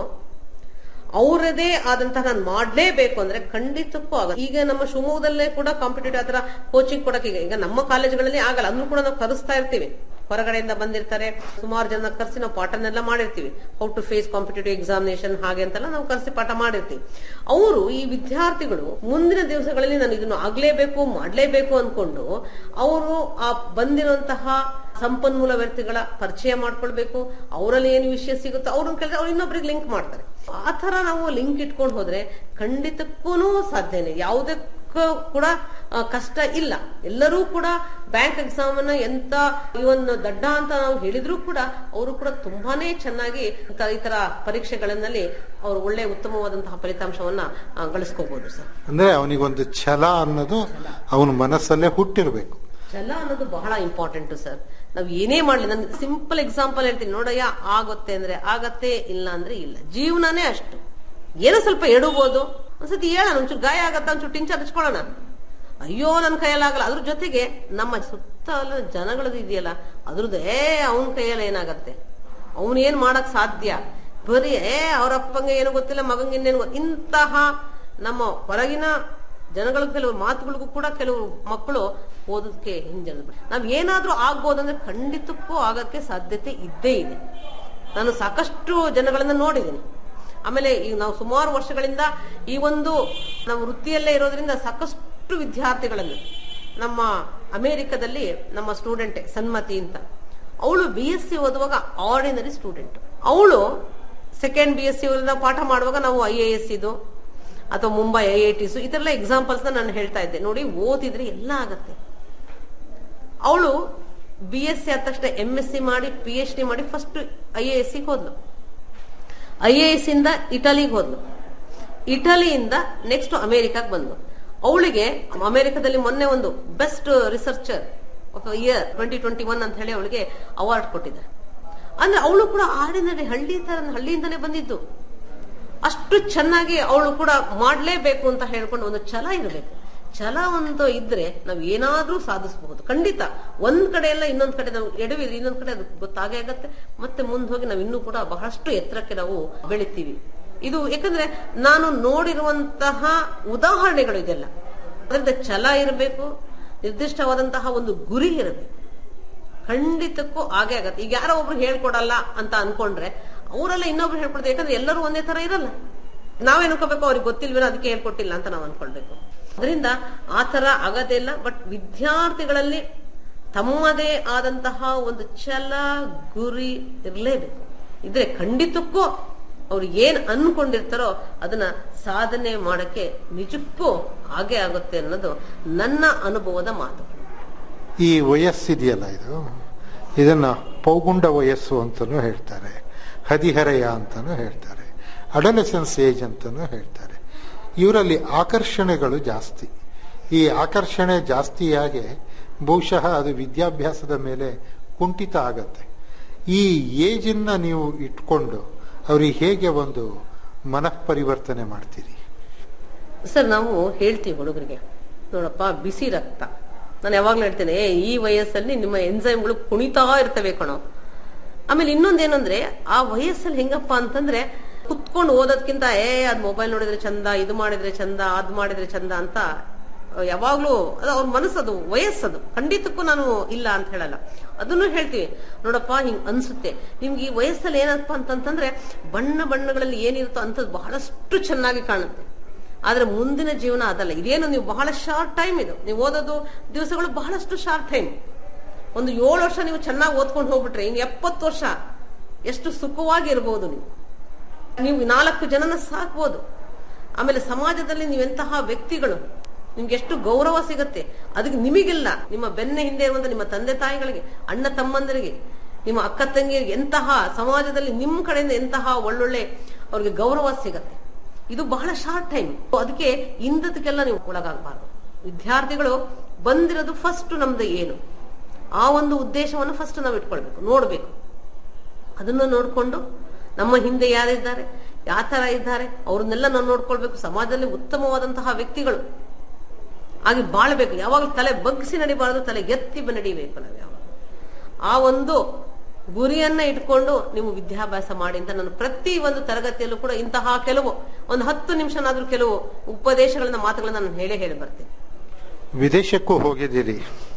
ಅವರದೇ ಆದಂತಹ ನಾನು ಮಾಡ್ಲೇಬೇಕು ಅಂದ್ರೆ ಖಂಡಿತಕ್ಕೂ ಆಗ ಈಗ ನಮ್ಮ ಶಿವಮೊಗ್ಗದಲ್ಲೇ ಕೂಡ ಕಾಂಪಿಟೇಟಿವ್ ಆತರ ಕೋಚಿಂಗ್ ಕೊಡಕ್ಕೆ ಈಗ ಈಗ ನಮ್ಮ ಕಾಲೇಜುಗಳಲ್ಲಿ ಆಗಲ್ಲ ಅದನ್ನು ಕೂಡ ನಾವು ಕರೆಸ್ತಾ ಇರ್ತೀವಿ ಹೊರಗಡೆಯಿಂದ ಬಂದಿರ್ತಾರೆ ಸುಮಾರು ಜನ ಕರೆಸಿ ನಾವು ಪಾಠನೆಲ್ಲ ಮಾಡಿರ್ತೀವಿ how to face competitive examination ಹಾಗೆ ಅಂತೆಲ್ಲ ನಾವು ಕರೆಸಿ ಪಾಠ ಮಾಡಿರ್ತೀವಿ ಅವರು ಈ ವಿದ್ಯಾರ್ಥಿಗಳು ಮುಂದಿನ ದಿವಸಗಳಲ್ಲಿ ನಾನು ಇದನ್ನು ಆಗ್ಲೇಬೇಕು ಮಾಡ್ಲೇಬೇಕು ಅನ್ಕೊಂಡು ಅವರು ಆ ಬಂದಿರುವಂತಹ ಸಂಪನ್ಮೂಲ ವ್ಯಕ್ತಿಗಳ ಪರಿಚಯ ಮಾಡ್ಕೊಳ್ಬೇಕು ಅವರಲ್ಲಿ ಏನು ವಿಷಯ ಸಿಗುತ್ತೋ ಅವ್ರನ್ನ ಕೇಳಿದ್ರೆ ಅವ್ರು ಇನ್ನೊಬ್ರಿಗೆ ಲಿಂಕ್ ಮಾಡ್ತಾರೆ ಆ ತರ ನಾವು ಲಿಂಕ್ ಇಟ್ಕೊಂಡು ಹೋದ್ರೆ ಖಂಡಿತಕ್ಕೂ ಸಾಧ್ಯನೇ ಯಾವುದಕ್ಕೂ ಕೂಡ ಆ, ಕಷ್ಟ ಇಲ್ಲ ಎಲ್ಲರೂ ಕೂಡ ಬ್ಯಾಂಕ್ ಎಕ್ಸಾಮ್ ಅನ್ನ ಎಂತ ಇವನ್ ದಡ್ಡ ಅಂತ ನಾವು ಹೇಳಿದ್ರು ಕೂಡ ಅವರು ಕೂಡ ತುಂಬಾನೇ ಚೆನ್ನಾಗಿ ತ- ಈ ತರ ಪರೀಕ್ಷೆಗಳಲ್ಲಿ ಅವರು ಒಳ್ಳೆ ಉತ್ತಮವಾದಂತಹ ಫಲಿತಾಂಶವನ್ನ ಆ, ಗಳಿಸ್ಕೋಬಹುದು ಸರ್ ಅಂದ್ರೆ ಅವನಿಗೊಂದು ಛಲ ಅನ್ನೋದು ಅವನ ಮನಸ್ಸಲ್ಲೇ ಹುಟ್ಟಿರ್ಬೇಕು ಛಲ ಅನ್ನೋದು ಬಹಳ ಇಂಪಾರ್ಟೆಂಟ್ ಸರ್ ನಾವ್ ಏನೇ ಮಾಡ್ಲಿ ನನ್ ಸಿಂಪಲ್ ಎಕ್ಸಾಂಪಲ್ ಹೇಳ್ತೀನಿ ನೋಡಯ್ಯ ಆಗುತ್ತೆ ಅಂದ್ರೆ ಆಗತ್ತೆ ಇಲ್ಲ ಅಂದ್ರೆ ಇಲ್ಲ ಜೀವನನೇ ಅಷ್ಟು ಏನೋ ಸ್ವಲ್ಪ ಎಡಬಹುದು ಒಂದ್ಸತಿ ಹೇಳೋಣ ಒಂಚೂರು ಗಾಯ ಆಗತ್ತ ಒಂಚೂರು ಟಿಂಚರ್ ಹಚ್ಕೊಳ್ಳೋಣ ಅಯ್ಯೋ ನನ್ನ ಕೈಯಲ್ಲಾಗಲ್ಲ ಅದ್ರ ಜೊತೆಗೆ ನಮ್ಮ ಸುತ್ತಲ ಜನಗಳದ್ದು ಇದೆಯಲ್ಲ ಅದ್ರದ್ದು ಏ ಅವನ ಕೈಯಲ್ಲಿ ಏನಾಗತ್ತೆ ಅವನ್ ಏನ್ ಮಾಡಕ್ ಸಾಧ್ಯ ಬರೀ ಏ ಅವ್ರ ಅಪ್ಪಂಗೆ ಏನು ಗೊತ್ತಿಲ್ಲ ಮಗಂಗೆ ಇನ್ನೇನು ಗೊತ್ತ ಇಂತಹ ನಮ್ಮ ಹೊರಗಿನ ಜನಗಳ ಕೆಲವು ಮಾತುಗಳಿಗೂ ಕೂಡ ಕೆಲವು ಮಕ್ಕಳು ಓದೋದಕ್ಕೆ ಹಿಂಜರಿದ್ರು ನಾವ್ ಏನಾದ್ರೂ ಆಗ್ಬೋದಂದ್ರೆ ಖಂಡಿತಕ್ಕೂ ಆಗಕ್ಕೆ ಸಾಧ್ಯತೆ ಇದ್ದೇ ಇದೆ ನಾನು ಸಾಕಷ್ಟು ಜನಗಳನ್ನ ನೋಡಿದ್ದೀನಿ ಆಮೇಲೆ ಈಗ ನಾವು ಸುಮಾರು ವರ್ಷಗಳಿಂದ ಈ ಒಂದು ನಮ್ಮ ವೃತ್ತಿಯಲ್ಲೇ ಇರೋದ್ರಿಂದ ಸಾಕಷ್ಟು ವಿದ್ಯಾರ್ಥಿಗಳನ್ನು ನಮ್ಮ ಅಮೆರಿಕದಲ್ಲಿ ನಮ್ಮ ಸ್ಟೂಡೆಂಟ್ ಸನ್ಮತಿ ಅಂತ ಅವಳು ಬಿ ಎಸ್ ಸಿ ಓದುವಾಗ ಆರ್ಡಿನರಿ ಸ್ಟೂಡೆಂಟ್ ಅವಳು ಸೆಕೆಂಡ್ ಬಿ ಎಸ್ ಸಿ ಪಾಠ ಮಾಡುವಾಗ ನಾವು ಐ ಎ ಎಸ್ ಇದು ಅಥವಾ ಮುಂಬೈ ಐ ಐ ಟಿಸು ಇದೆಲ್ಲ ಎಕ್ಸಾಂಪಲ್ಸ್ ನಾನು ಹೇಳ್ತಾ ಇದ್ದೆ ನೋಡಿ ಓದಿದ್ರೆ ಎಲ್ಲ ಆಗತ್ತೆ ಅವಳು ಬಿ ಎಸ್ ಸಿ ಆದ ತಕ್ಷಣ ಎಂ ಎಸ್ ಸಿ ಮಾಡಿ ಪಿ ಎಚ್ ಡಿ ಮಾಡಿ first I A S C ಹೋದ್ಲು ಐ ಎ ಎಸ್ ಇಂದ ಇಟಲಿಗೆ ಹೋದ್ಲು ಇಟಲಿಯಿಂದ ನೆಕ್ಸ್ಟ್ ಅಮೆರಿಕಾಗ್ ಬಂದ್ಲು ಅವಳಿಗೆ ಅಮೆರಿಕದಲ್ಲಿ ಮೊನ್ನೆ ಒಂದು best researcher of year twenty twenty one ಅಂತ ಹೇಳಿ ಅವಳಿಗೆ ಅವಾರ್ಡ್ ಕೊಟ್ಟಿದ್ದಾರೆ ಅಂದ್ರೆ ಅವಳು ಕೂಡ ಆರ್ಡಿನರಿ ಹಳ್ಳಿ ತರ ಹಳ್ಳಿಯಿಂದನೇ ಬಂದಿದ್ದು ಅಷ್ಟು ಚೆನ್ನಾಗಿ ಅವಳು ಕೂಡ ಮಾಡ್ಲೇಬೇಕು ಅಂತ ಹೇಳ್ಕೊಂಡು ಒಂದು ಛಲ ಇರಬೇಕು ಛಲ ಒಂದು ಇದ್ರೆ ನಾವು ಏನಾದ್ರೂ ಸಾಧಿಸಬಹುದು ಖಂಡಿತ ಒಂದ್ ಕಡೆ ಎಲ್ಲ ಇನ್ನೊಂದ್ ಕಡೆ ನಾವು ಎಡವಿದ್ರೆ ಇನ್ನೊಂದ್ ಕಡೆ ಅದು ಗೊತ್ತಾಗೇ ಆಗತ್ತೆ ಮತ್ತೆ ಮುಂದೆ ಹೋಗಿ ನಾವು ಇನ್ನೂ ಕೂಡ ಬಹಳಷ್ಟು ಎತ್ತರಕ್ಕೆ ನಾವು ಬೆಳಿತೀವಿ ಇದು ಯಾಕಂದ್ರೆ ನಾನು ನೋಡಿರುವಂತಹ ಉದಾಹರಣೆಗಳು ಇದೆಲ್ಲ ಅದರಿಂದ ಛಲ ಇರಬೇಕು ನಿರ್ದಿಷ್ಟವಾದಂತಹ ಒಂದು ಗುರಿ ಇರಬೇಕು ಖಂಡಿತಕ್ಕೂ ಹಾಗೆ ಆಗತ್ತೆ ಈಗ ಯಾರೋ ಒಬ್ರು ಹೇಳ್ಕೊಡಲ್ಲ ಅಂತ ಅನ್ಕೊಂಡ್ರೆ ಅವರೆಲ್ಲ ಇನ್ನೊಬ್ರು ಹೇಳ್ಕೊಡ್ತಾರೆ ಯಾಕಂದ್ರೆ ಎಲ್ಲರೂ ಒಂದೇ ತರ ಇರಲ್ಲ ನಾವೇನ್ ಅನ್ಕೋಬೇಕು ಅವ್ರಿಗೆ ಗೊತ್ತಿಲ್ವೇನೋ ಅದಕ್ಕೆ ಹೇಳ್ಕೊಟ್ಟಿಲ್ಲ ಅಂತ ನಾವು ಅನ್ಕೊಳ್ಬೇಕು ಅದರಿಂದ ಆ ತರ ಆಗದೇ ಇಲ್ಲ ಬಟ್ ವಿದ್ಯಾರ್ಥಿಗಳಲ್ಲಿ ತಮ್ಮದೇ ಆದಂತಹ ಒಂದು ಛಲ ಗುರಿ ಇರಲೇಬೇಕು ಇದ್ರೆ ಖಂಡಿತಕ್ಕೂ ಅವ್ರು ಏನ್ ಅನ್ಕೊಂಡಿರ್ತಾರೋ ಅದನ್ನ ಸಾಧನೆ ಮಾಡಕ್ಕೆ ನಿಜಕ್ಕೂ ಹಾಗೆ ಆಗುತ್ತೆ ಅನ್ನೋದು ನನ್ನ ಅನುಭವದ ಮಾತು ಈ ವಯಸ್ಸಿದೆಯಲ್ಲ ಇದು ಇದನ್ನ ಪೌಗುಂಡ ವಯಸ್ಸು ಅಂತಲೂ ಹೇಳ್ತಾರೆ ಹದಿಹರೆಯ ಅಂತಲೂ ಹೇಳ್ತಾರೆ ಅಡಲೆಸೆನ್ಸ್ ಏಜ್ ಅಂತಲೂ ಹೇಳ್ತಾರೆ ಇವರಲ್ಲಿ ಆಕರ್ಷಣೆಗಳು ಜಾಸ್ತಿ ಈ ಆಕರ್ಷಣೆ ಜಾಸ್ತಿಯಾಗಿ ಬಹುಶಃ ಅದು ವಿದ್ಯಾಭ್ಯಾಸದ ಮೇಲೆ ಕುಂಠಿತ ಆಗತ್ತೆ ಈ ಏಜನ್ನ ನೀವು ಇಟ್ಕೊಂಡು ಅವ್ರಿಗೆ ಹೇಗೆ ಒಂದು ಮನಃ ಪರಿವರ್ತನೆ ಮಾಡ್ತೀರಿ ಸರ್ ನಾವು ಹೇಳ್ತೀವಿ ಹುಡುಗರಿಗೆ ನೋಡಪ್ಪ ಬಿಸಿ ರಕ್ತ ನಾನು ಯಾವಾಗ್ಲೂ ಹೇಳ್ತೇನೆ "ಏ, ಈ ವಯಸ್ಸಲ್ಲಿ ನಿಮ್ಮ ಎಂಜೈಮ್ಗಳು ಕುಣಿತಾ ಇರ್ತವೆ ಕಣೋ ಆಮೇಲೆ ಇನ್ನೊಂದೇನಂದ್ರೆ ಆ ವಯಸ್ಸಲ್ಲಿ ಹೆಂಗಪ್ಪ ಅಂತಂದ್ರೆ ಕುತ್ಕೊಂಡು ಓದೋದ್ಕಿಂತ ಏ ಅದ್ ಮೊಬೈಲ್ ನೋಡಿದ್ರೆ ಚಂದ ಇದು ಮಾಡಿದ್ರೆ ಚಂದ ಅದ್ ಮಾಡಿದ್ರೆ ಚಂದ ಅಂತ ಯಾವಾಗ್ಲೂ ಅದು ಅವ್ರ ಮನಸ್ಸದು ವಯಸ್ಸದು ಖಂಡಿತಕ್ಕೂ ನಾನು ಇಲ್ಲ ಅಂತ ಹೇಳಲ್ಲ ಅದನ್ನು ಹೇಳ್ತೀವಿ ನೋಡಪ್ಪ ಹಿಂಗ್ ಅನ್ಸುತ್ತೆ ನಿಮ್ಗೆ ಈ ವಯಸ್ಸಲ್ಲಿ ಏನಪ್ಪ ಅಂತಂತಂದ್ರೆ ಬಣ್ಣ ಬಣ್ಣಗಳಲ್ಲಿ ಏನಿರುತ್ತೋ ಅಂತದ್ ಬಹಳಷ್ಟು ಚೆನ್ನಾಗಿ ಕಾಣುತ್ತೆ ಆದ್ರೆ ಮುಂದಿನ ಜೀವನ ಅದಲ್ಲ ಇದೇನು ನೀವು ಬಹಳ ಶಾರ್ಟ್ ಟೈಮ್ ಇದು ನೀವು ಓದೋದು ದಿವಸಗಳು ಬಹಳಷ್ಟು ಶಾರ್ಟ್ ಟೈಮ್ ಒಂದು ಏಳು ವರ್ಷ ನೀವು ಚೆನ್ನಾಗಿ ಓದ್ಕೊಂಡು ಹೋಗ್ಬಿಟ್ರೆ ಇನ್ನು ಎಪ್ಪತ್ತು ವರ್ಷ ಎಷ್ಟು ಸುಖವಾಗಿ ಇರಬಹುದು ನೀವು ನೀವು ನಾಲ್ಕು ಜನನ ಸಾಕ್ಬೋದು ಆಮೇಲೆ ಸಮಾಜದಲ್ಲಿ ನೀವೆಂತಹ ವ್ಯಕ್ತಿಗಳು ನಿಮ್ಗೆ ಎಷ್ಟು ಗೌರವ ಸಿಗುತ್ತೆ ಅದಕ್ಕೆ ನಿಮಗಿಲ್ಲ ನಿಮ್ಮ ಬೆನ್ನ ಹಿಂದೆ ಇರುವಂತ ನಿಮ್ಮ ತಂದೆ ತಾಯಿಗಳಿಗೆ ಅಣ್ಣ ತಮ್ಮಂದರಿಗೆ ನಿಮ್ಮ ಅಕ್ಕ ತಂಗಿಯರಿಗೆ ಎಂತಹ ಸಮಾಜದಲ್ಲಿ ನಿಮ್ಮ ಕಡೆಯಿಂದ ಎಂತಹ ಒಳ್ಳೊಳ್ಳೆ ಅವ್ರಿಗೆ ಗೌರವ ಸಿಗತ್ತೆ ಇದು ಬಹಳ ಶಾರ್ಟ್ ಟೈಮ್ ಅದಕ್ಕೆ ಇಂದದಕ್ಕೆಲ್ಲ ನೀವು ಒಳಗಾಗಬಾರ್ದು ವಿದ್ಯಾರ್ಥಿಗಳು ಬಂದಿರೋದು ಫಸ್ಟ್ ನಮ್ದು ಏನು ಆ ಒಂದು ಉದ್ದೇಶವನ್ನು ಫಸ್ಟ್ ನಾವು ಇಟ್ಕೊಳ್ಬೇಕು ನೋಡ್ಬೇಕು ಅದನ್ನು ನೋಡ್ಕೊಂಡು ನಮ್ಮ ಹಿಂದೆ ಯಾರಿದ್ದಾರೆ ಯಾವ ತರ ಇದ್ದಾರೆ ಅವ್ರನ್ನೆಲ್ಲ ನಾವು ನೋಡ್ಕೊಳ್ಬೇಕು ಸಮಾಜದಲ್ಲಿ ಉತ್ತಮವಾದಂತಹ ವ್ಯಕ್ತಿಗಳು ಹಾಗೆ ಬಾಳ್ಬೇಕು ಯಾವಾಗಲೂ ತಲೆ ಬಗ್ಗಿಸಿ ನಡಿಬಾರದು ತಲೆ ಎತ್ತಿ ಬ- ನಡಿಬೇಕು ನಾವು ಯಾವಾಗ ಆ ಒಂದು ಗುರಿಯನ್ನ ಇಟ್ಕೊಂಡು ನೀವು ವಿದ್ಯಾಭ್ಯಾಸ ಮಾಡಿ ಅಂತ ನಾನು ಪ್ರತಿ ಒಂದು ತರಗತಿಯಲ್ಲೂ ಕೂಡ ಇಂತಹ ಕೆಲವು ಒಂದು ಹತ್ತು ನಿಮಿಷನಾದ್ರೂ ಕೆಲವು ಉಪದೇಶಗಳನ್ನ ಮಾತುಗಳನ್ನ ನಾನು ಹೇಳೇ ಹೇಳಿ ಬರ್ತೇನೆ ವಿದೇಶಕ್ಕೂ ಹೋಗಿದ್ದೀರಿ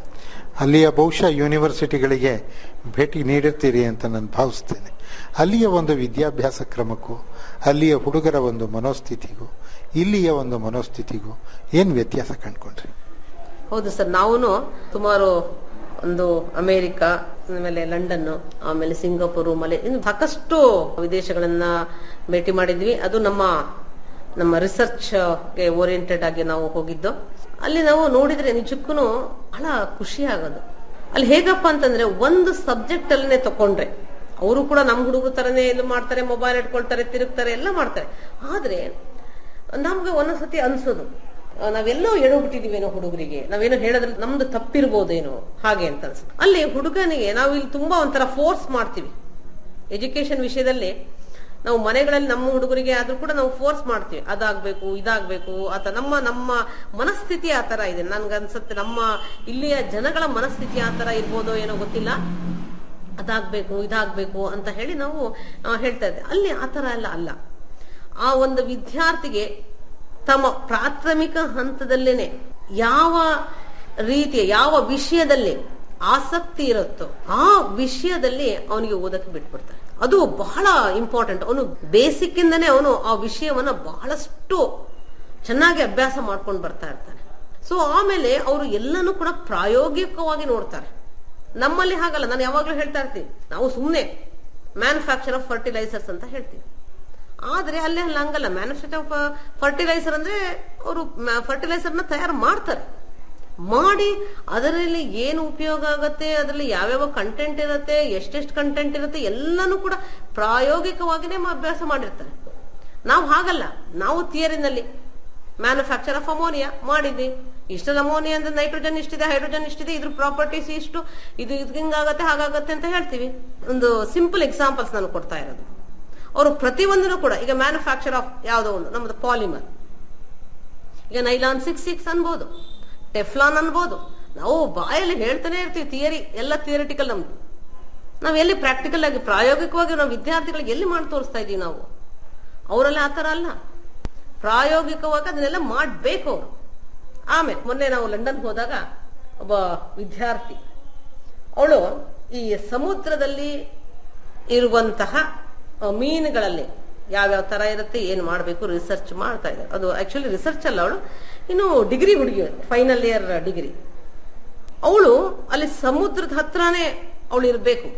ಅಲ್ಲಿಯ ಬಹುಶಃ ಯೂನಿವರ್ಸಿಟಿಗಳಿಗೆ ಭೇಟಿ ನೀಡುತ್ತೀರಿ ಅಂತ ನಾನು ಭಾವಿಸ್ತೇನೆ ಅಲ್ಲಿಯ ಒಂದು ವಿದ್ಯಾಭ್ಯಾಸ ಕ್ರಮಕ್ಕೂ ಅಲ್ಲಿಯ ಹುಡುಗರ ಒಂದು ಮನೋಸ್ಥಿತಿಗೂ ಇಲ್ಲಿಯ ಒಂದು ಮನೋಸ್ಥಿತಿಗೂ ಏನು ವ್ಯತ್ಯಾಸ ಕಂಡ್ಕೊಂಡ್ರಿ ಹೌದು ಸರ್ ನಾವು ಸುಮಾರು ಒಂದು ಅಮೆರಿಕ ಆಮೇಲೆ ಲಂಡನ್ ಆಮೇಲೆ ಸಿಂಗಾಪುರ್ ಮಲೆ ಇನ್ನು ಸಾಕಷ್ಟು ವಿದೇಶಗಳನ್ನ ಭೇಟಿ ಮಾಡಿದ್ವಿ ಅದು ನಮ್ಮ ನಮ್ಮ ರಿಸರ್ಚ್ ಗೆ ಓರಿಯೆಂಟೆಡ್ ಆಗಿ ನಾವು ಹೋಗಿದ್ದು ಅಲ್ಲಿ ನಾವು ನೋಡಿದ್ರೆ ನಿಜಕ್ಕೂ ಬಹಳ ಖುಷಿ ಆಗೋದು ಅಲ್ಲಿ ಹೇಗಪ್ಪ ಅಂತಂದ್ರೆ ಒಂದು ಸಬ್ಜೆಕ್ಟ್ ಅಲ್ಲೇ ತಕೊಂಡ್ರೆ ಅವರು ಕೂಡ ನಮ್ ಹುಡುಗರು ತರನೇ ಇದು ಮಾಡ್ತಾರೆ ಮೊಬೈಲ್ ಇಟ್ಕೊಳ್ತಾರೆ ತಿರುಗ್ತಾರೆ ಎಲ್ಲ ಮಾಡ್ತಾರೆ ಆದ್ರೆ ನಮ್ಗೆ ಒಂದೊಂದ್ಸತಿ ಅನ್ಸೋದು ಆ, ನಾವೆಲ್ಲೋ ಎಡೋಗ್ಬಿಟ್ಟಿದೀವೇನೋ ಹುಡುಗರಿಗೆ ನಾವೇನೋ ಹೇಳೋದ್ರಲ್ಲಿ ನಮ್ದು ತಪ್ಪಿರ್ಬೋದೇನೋ ಹಾಗೆ ಅಂತ ಅನ್ಸುತ್ತೆ ಅಲ್ಲಿ ಹುಡುಗನಿಗೆ ನಾವು ಇಲ್ಲಿ ತುಂಬಾ ಒಂಥರ ಫೋರ್ಸ್ ಮಾಡ್ತೀವಿ ಎಜುಕೇಶನ್ ವಿಷಯದಲ್ಲಿ ನಾವು ಮನೆಗಳಲ್ಲಿ ನಮ್ಮ ಹುಡುಗರಿಗೆ ಆದ್ರೂ ಕೂಡ ನಾವು ಫೋರ್ಸ್ ಮಾಡ್ತೀವಿ ಅದಾಗ್ಬೇಕು ಇದಾಗ್ಬೇಕು ಆತ ನಮ್ಮ ನಮ್ಮ ಮನಸ್ಥಿತಿ ಆ ತರ ಇದೆ ನನ್ಗನ್ಸುತ್ತೆ ನಮ್ಮ ಇಲ್ಲಿಯ ಜನಗಳ ಮನಸ್ಥಿತಿ ಆ ತರ ಇರ್ಬೋದೋ ಏನೋ ಗೊತ್ತಿಲ್ಲ ಅದಾಗ್ಬೇಕು ಇದಾಗ್ಬೇಕು ಅಂತ ಹೇಳಿ ನಾವು ಆ, ಹೇಳ್ತಾ ಇದ್ದೆ ಅಲ್ಲಿ ಆ ತರ ಎಲ್ಲ ಅಲ್ಲ ಆ ಒಂದು ವಿದ್ಯಾರ್ಥಿಗೆ ತಮ್ಮ ಪ್ರಾಥಮಿಕ ಹಂತದಲ್ಲೇನೆ ಯಾವ ರೀತಿಯ ಯಾವ ವಿಷಯದಲ್ಲಿ ಆಸಕ್ತಿ ಇರುತ್ತೋ ಆ ವಿಷಯದಲ್ಲಿ ಅವನಿಗೆ ಓದಕ್ಕೆ ಬಿಟ್ಬಿಡ್ತಾರೆ ಅದು ಬಹಳ ಇಂಪಾರ್ಟೆಂಟ್ ಅವನು ಬೇಸಿಕ್ ಇಂದನೇ ಅವನು ಆ ವಿಷಯವನ್ನ ಬಹಳಷ್ಟು ಚೆನ್ನಾಗಿ ಅಭ್ಯಾಸ ಮಾಡ್ಕೊಂಡು ಬರ್ತಾ ಇರ್ತಾನೆ ಸೊ ಆಮೇಲೆ ಅವರು ಎಲ್ಲನೂ ಕೂಡ ಪ್ರಾಯೋಗಿಕವಾಗಿ ನೋಡ್ತಾರೆ ನಮ್ಮಲ್ಲಿ ಹಾಗಲ್ಲ ನಾನು ಯಾವಾಗ್ಲೂ ಹೇಳ್ತಾ ಇರ್ತೀನಿ ನಾವು ಸುಮ್ಮನೆ ಮ್ಯಾನುಫ್ಯಾಕ್ಚರ್ ಆಫ್ ಫರ್ಟಿಲೈಸರ್ಸ್ ಅಂತ ಹೇಳ್ತೀವಿ ಆದ್ರೆ ಅಲ್ಲಿ ಅಲ್ಲಿ ಹಂಗಲ್ಲ ಮ್ಯಾನುಫ್ಯಾಕ್ಚರ್ ಆಫ್ ಫರ್ಟಿಲೈಸರ್ ಅಂದ್ರೆ ಅವರು ಫರ್ಟಿಲೈಸರ್ನ ತಯಾರು ಮಾಡ್ತಾರೆ ಮಾಡಿ ಅದರಲ್ಲಿ ಏನು ಉಪಯೋಗ ಆಗತ್ತೆ ಅದರಲ್ಲಿ ಯಾವ್ಯಾವ ಕಂಟೆಂಟ್ ಇರುತ್ತೆ ಎಷ್ಟೆಷ್ಟು ಕಂಟೆಂಟ್ ಇರುತ್ತೆ ಎಲ್ಲನೂ ಕೂಡ ಪ್ರಾಯೋಗಿಕವಾಗಿನೇ ಮ- ಅಭ್ಯಾಸ ಮಾಡಿರ್ತಾರೆ ನಾವು ಹಾಗಲ್ಲ ನಾವು ಥಿಯರಿನಲ್ಲಿ ಮ್ಯಾನುಫ್ಯಾಕ್ಚರ್ ಆಫ್ ಅಮೋನಿಯಾ ಮಾಡಿದ್ವಿ ಇಷ್ಟದ ಅಮೋನಿಯಾ ಅಂದ್ರೆ ನೈಟ್ರೋಜನ್ ಇಷ್ಟಿದೆ ಹೈಡ್ರೋಜನ್ ಇಷ್ಟಿದೆ ಇದ್ರ ಪ್ರಾಪರ್ಟೀಸ್ ಇಷ್ಟು ಇದು ಇದು ಹಿಂಗಾಗತ್ತೆ ಹಾಗಾಗತ್ತೆ ಅಂತ ಹೇಳ್ತೀವಿ ಒಂದು ಸಿಂಪಲ್ ಎಕ್ಸಾಂಪಲ್ಸ್ ನಾನು ಕೊಡ್ತಾ ಇರೋದು ಅವರು ಪ್ರತಿಯೊಂದನ್ನು ಕೂಡ ಈಗ ಮ್ಯಾನುಫ್ಯಾಕ್ಚರ್ ಆಫ್ ಯಾವುದೋ ಒಂದು ನಮ್ಮದು ಪಾಲಿಮರ್ ಈಗ ನೈಲಾನ್ ಸಿಕ್ಸ್ ಸಿಕ್ಸ್ ಅನ್ಬೋದು ಟೆಫ್ಲಾನ್ ಅನ್ಬೋದು ನಾವು ಬಾಯಲ್ಲಿ ಹೇಳ್ತಾನೆ ಇರ್ತೀವಿ ಥಿಯರಿ ಎಲ್ಲ ಥಿಯರಿಟಿಕಲ್ ನಮ್ದು ನಾವ್ ಎಲ್ಲಿ ಪ್ರಾಕ್ಟಿಕಲ್ ಆಗಿ ಪ್ರಾಯೋಗಿಕವಾಗಿ ನಾವು ವಿದ್ಯಾರ್ಥಿಗಳಿಗೆ ಎಲ್ಲಿ ಮಾಡಿ ತೋರಿಸ್ತಾ ಇದೀವಿ ನಾವು ಅವರೆಲ್ಲ ಆತರ ಅಲ್ಲ ಪ್ರಾಯೋಗಿಕವಾಗಿ ಅದನ್ನೆಲ್ಲ ಮಾಡಬೇಕು ಅವರು ಆಮೇಲೆ ಮೊನ್ನೆ ನಾವು ಲಂಡನ್ ಹೋದಾಗ ಒಬ್ಬ ವಿದ್ಯಾರ್ಥಿ ಅವಳು ಈ ಸಮುದ್ರದಲ್ಲಿ ಇರುವಂತಹ ಆ, ಮೀನುಗಳಲ್ಲಿ ಯಾವ್ಯಾವ ತರ ಇರುತ್ತೆ ಏನ್ ಮಾಡಬೇಕು ರಿಸರ್ಚ್ ಮಾಡ್ತಾ ಇದ್ದಾರೆ ಅದು ಆಕ್ಚುಲಿ ರಿಸರ್ಚ್ ಅಲ್ಲ ಅವಳು ಇನ್ನು ಡಿಗ್ರಿ ಹುಡುಗಿ ಫೈನಲ್ ಇಯರ್ ಡಿಗ್ರಿ ಅವಳು ಅಲ್ಲಿ ಸಮುದ್ರದ ಹತ್ರನೇ ಅವಳು ಇರಬೇಕು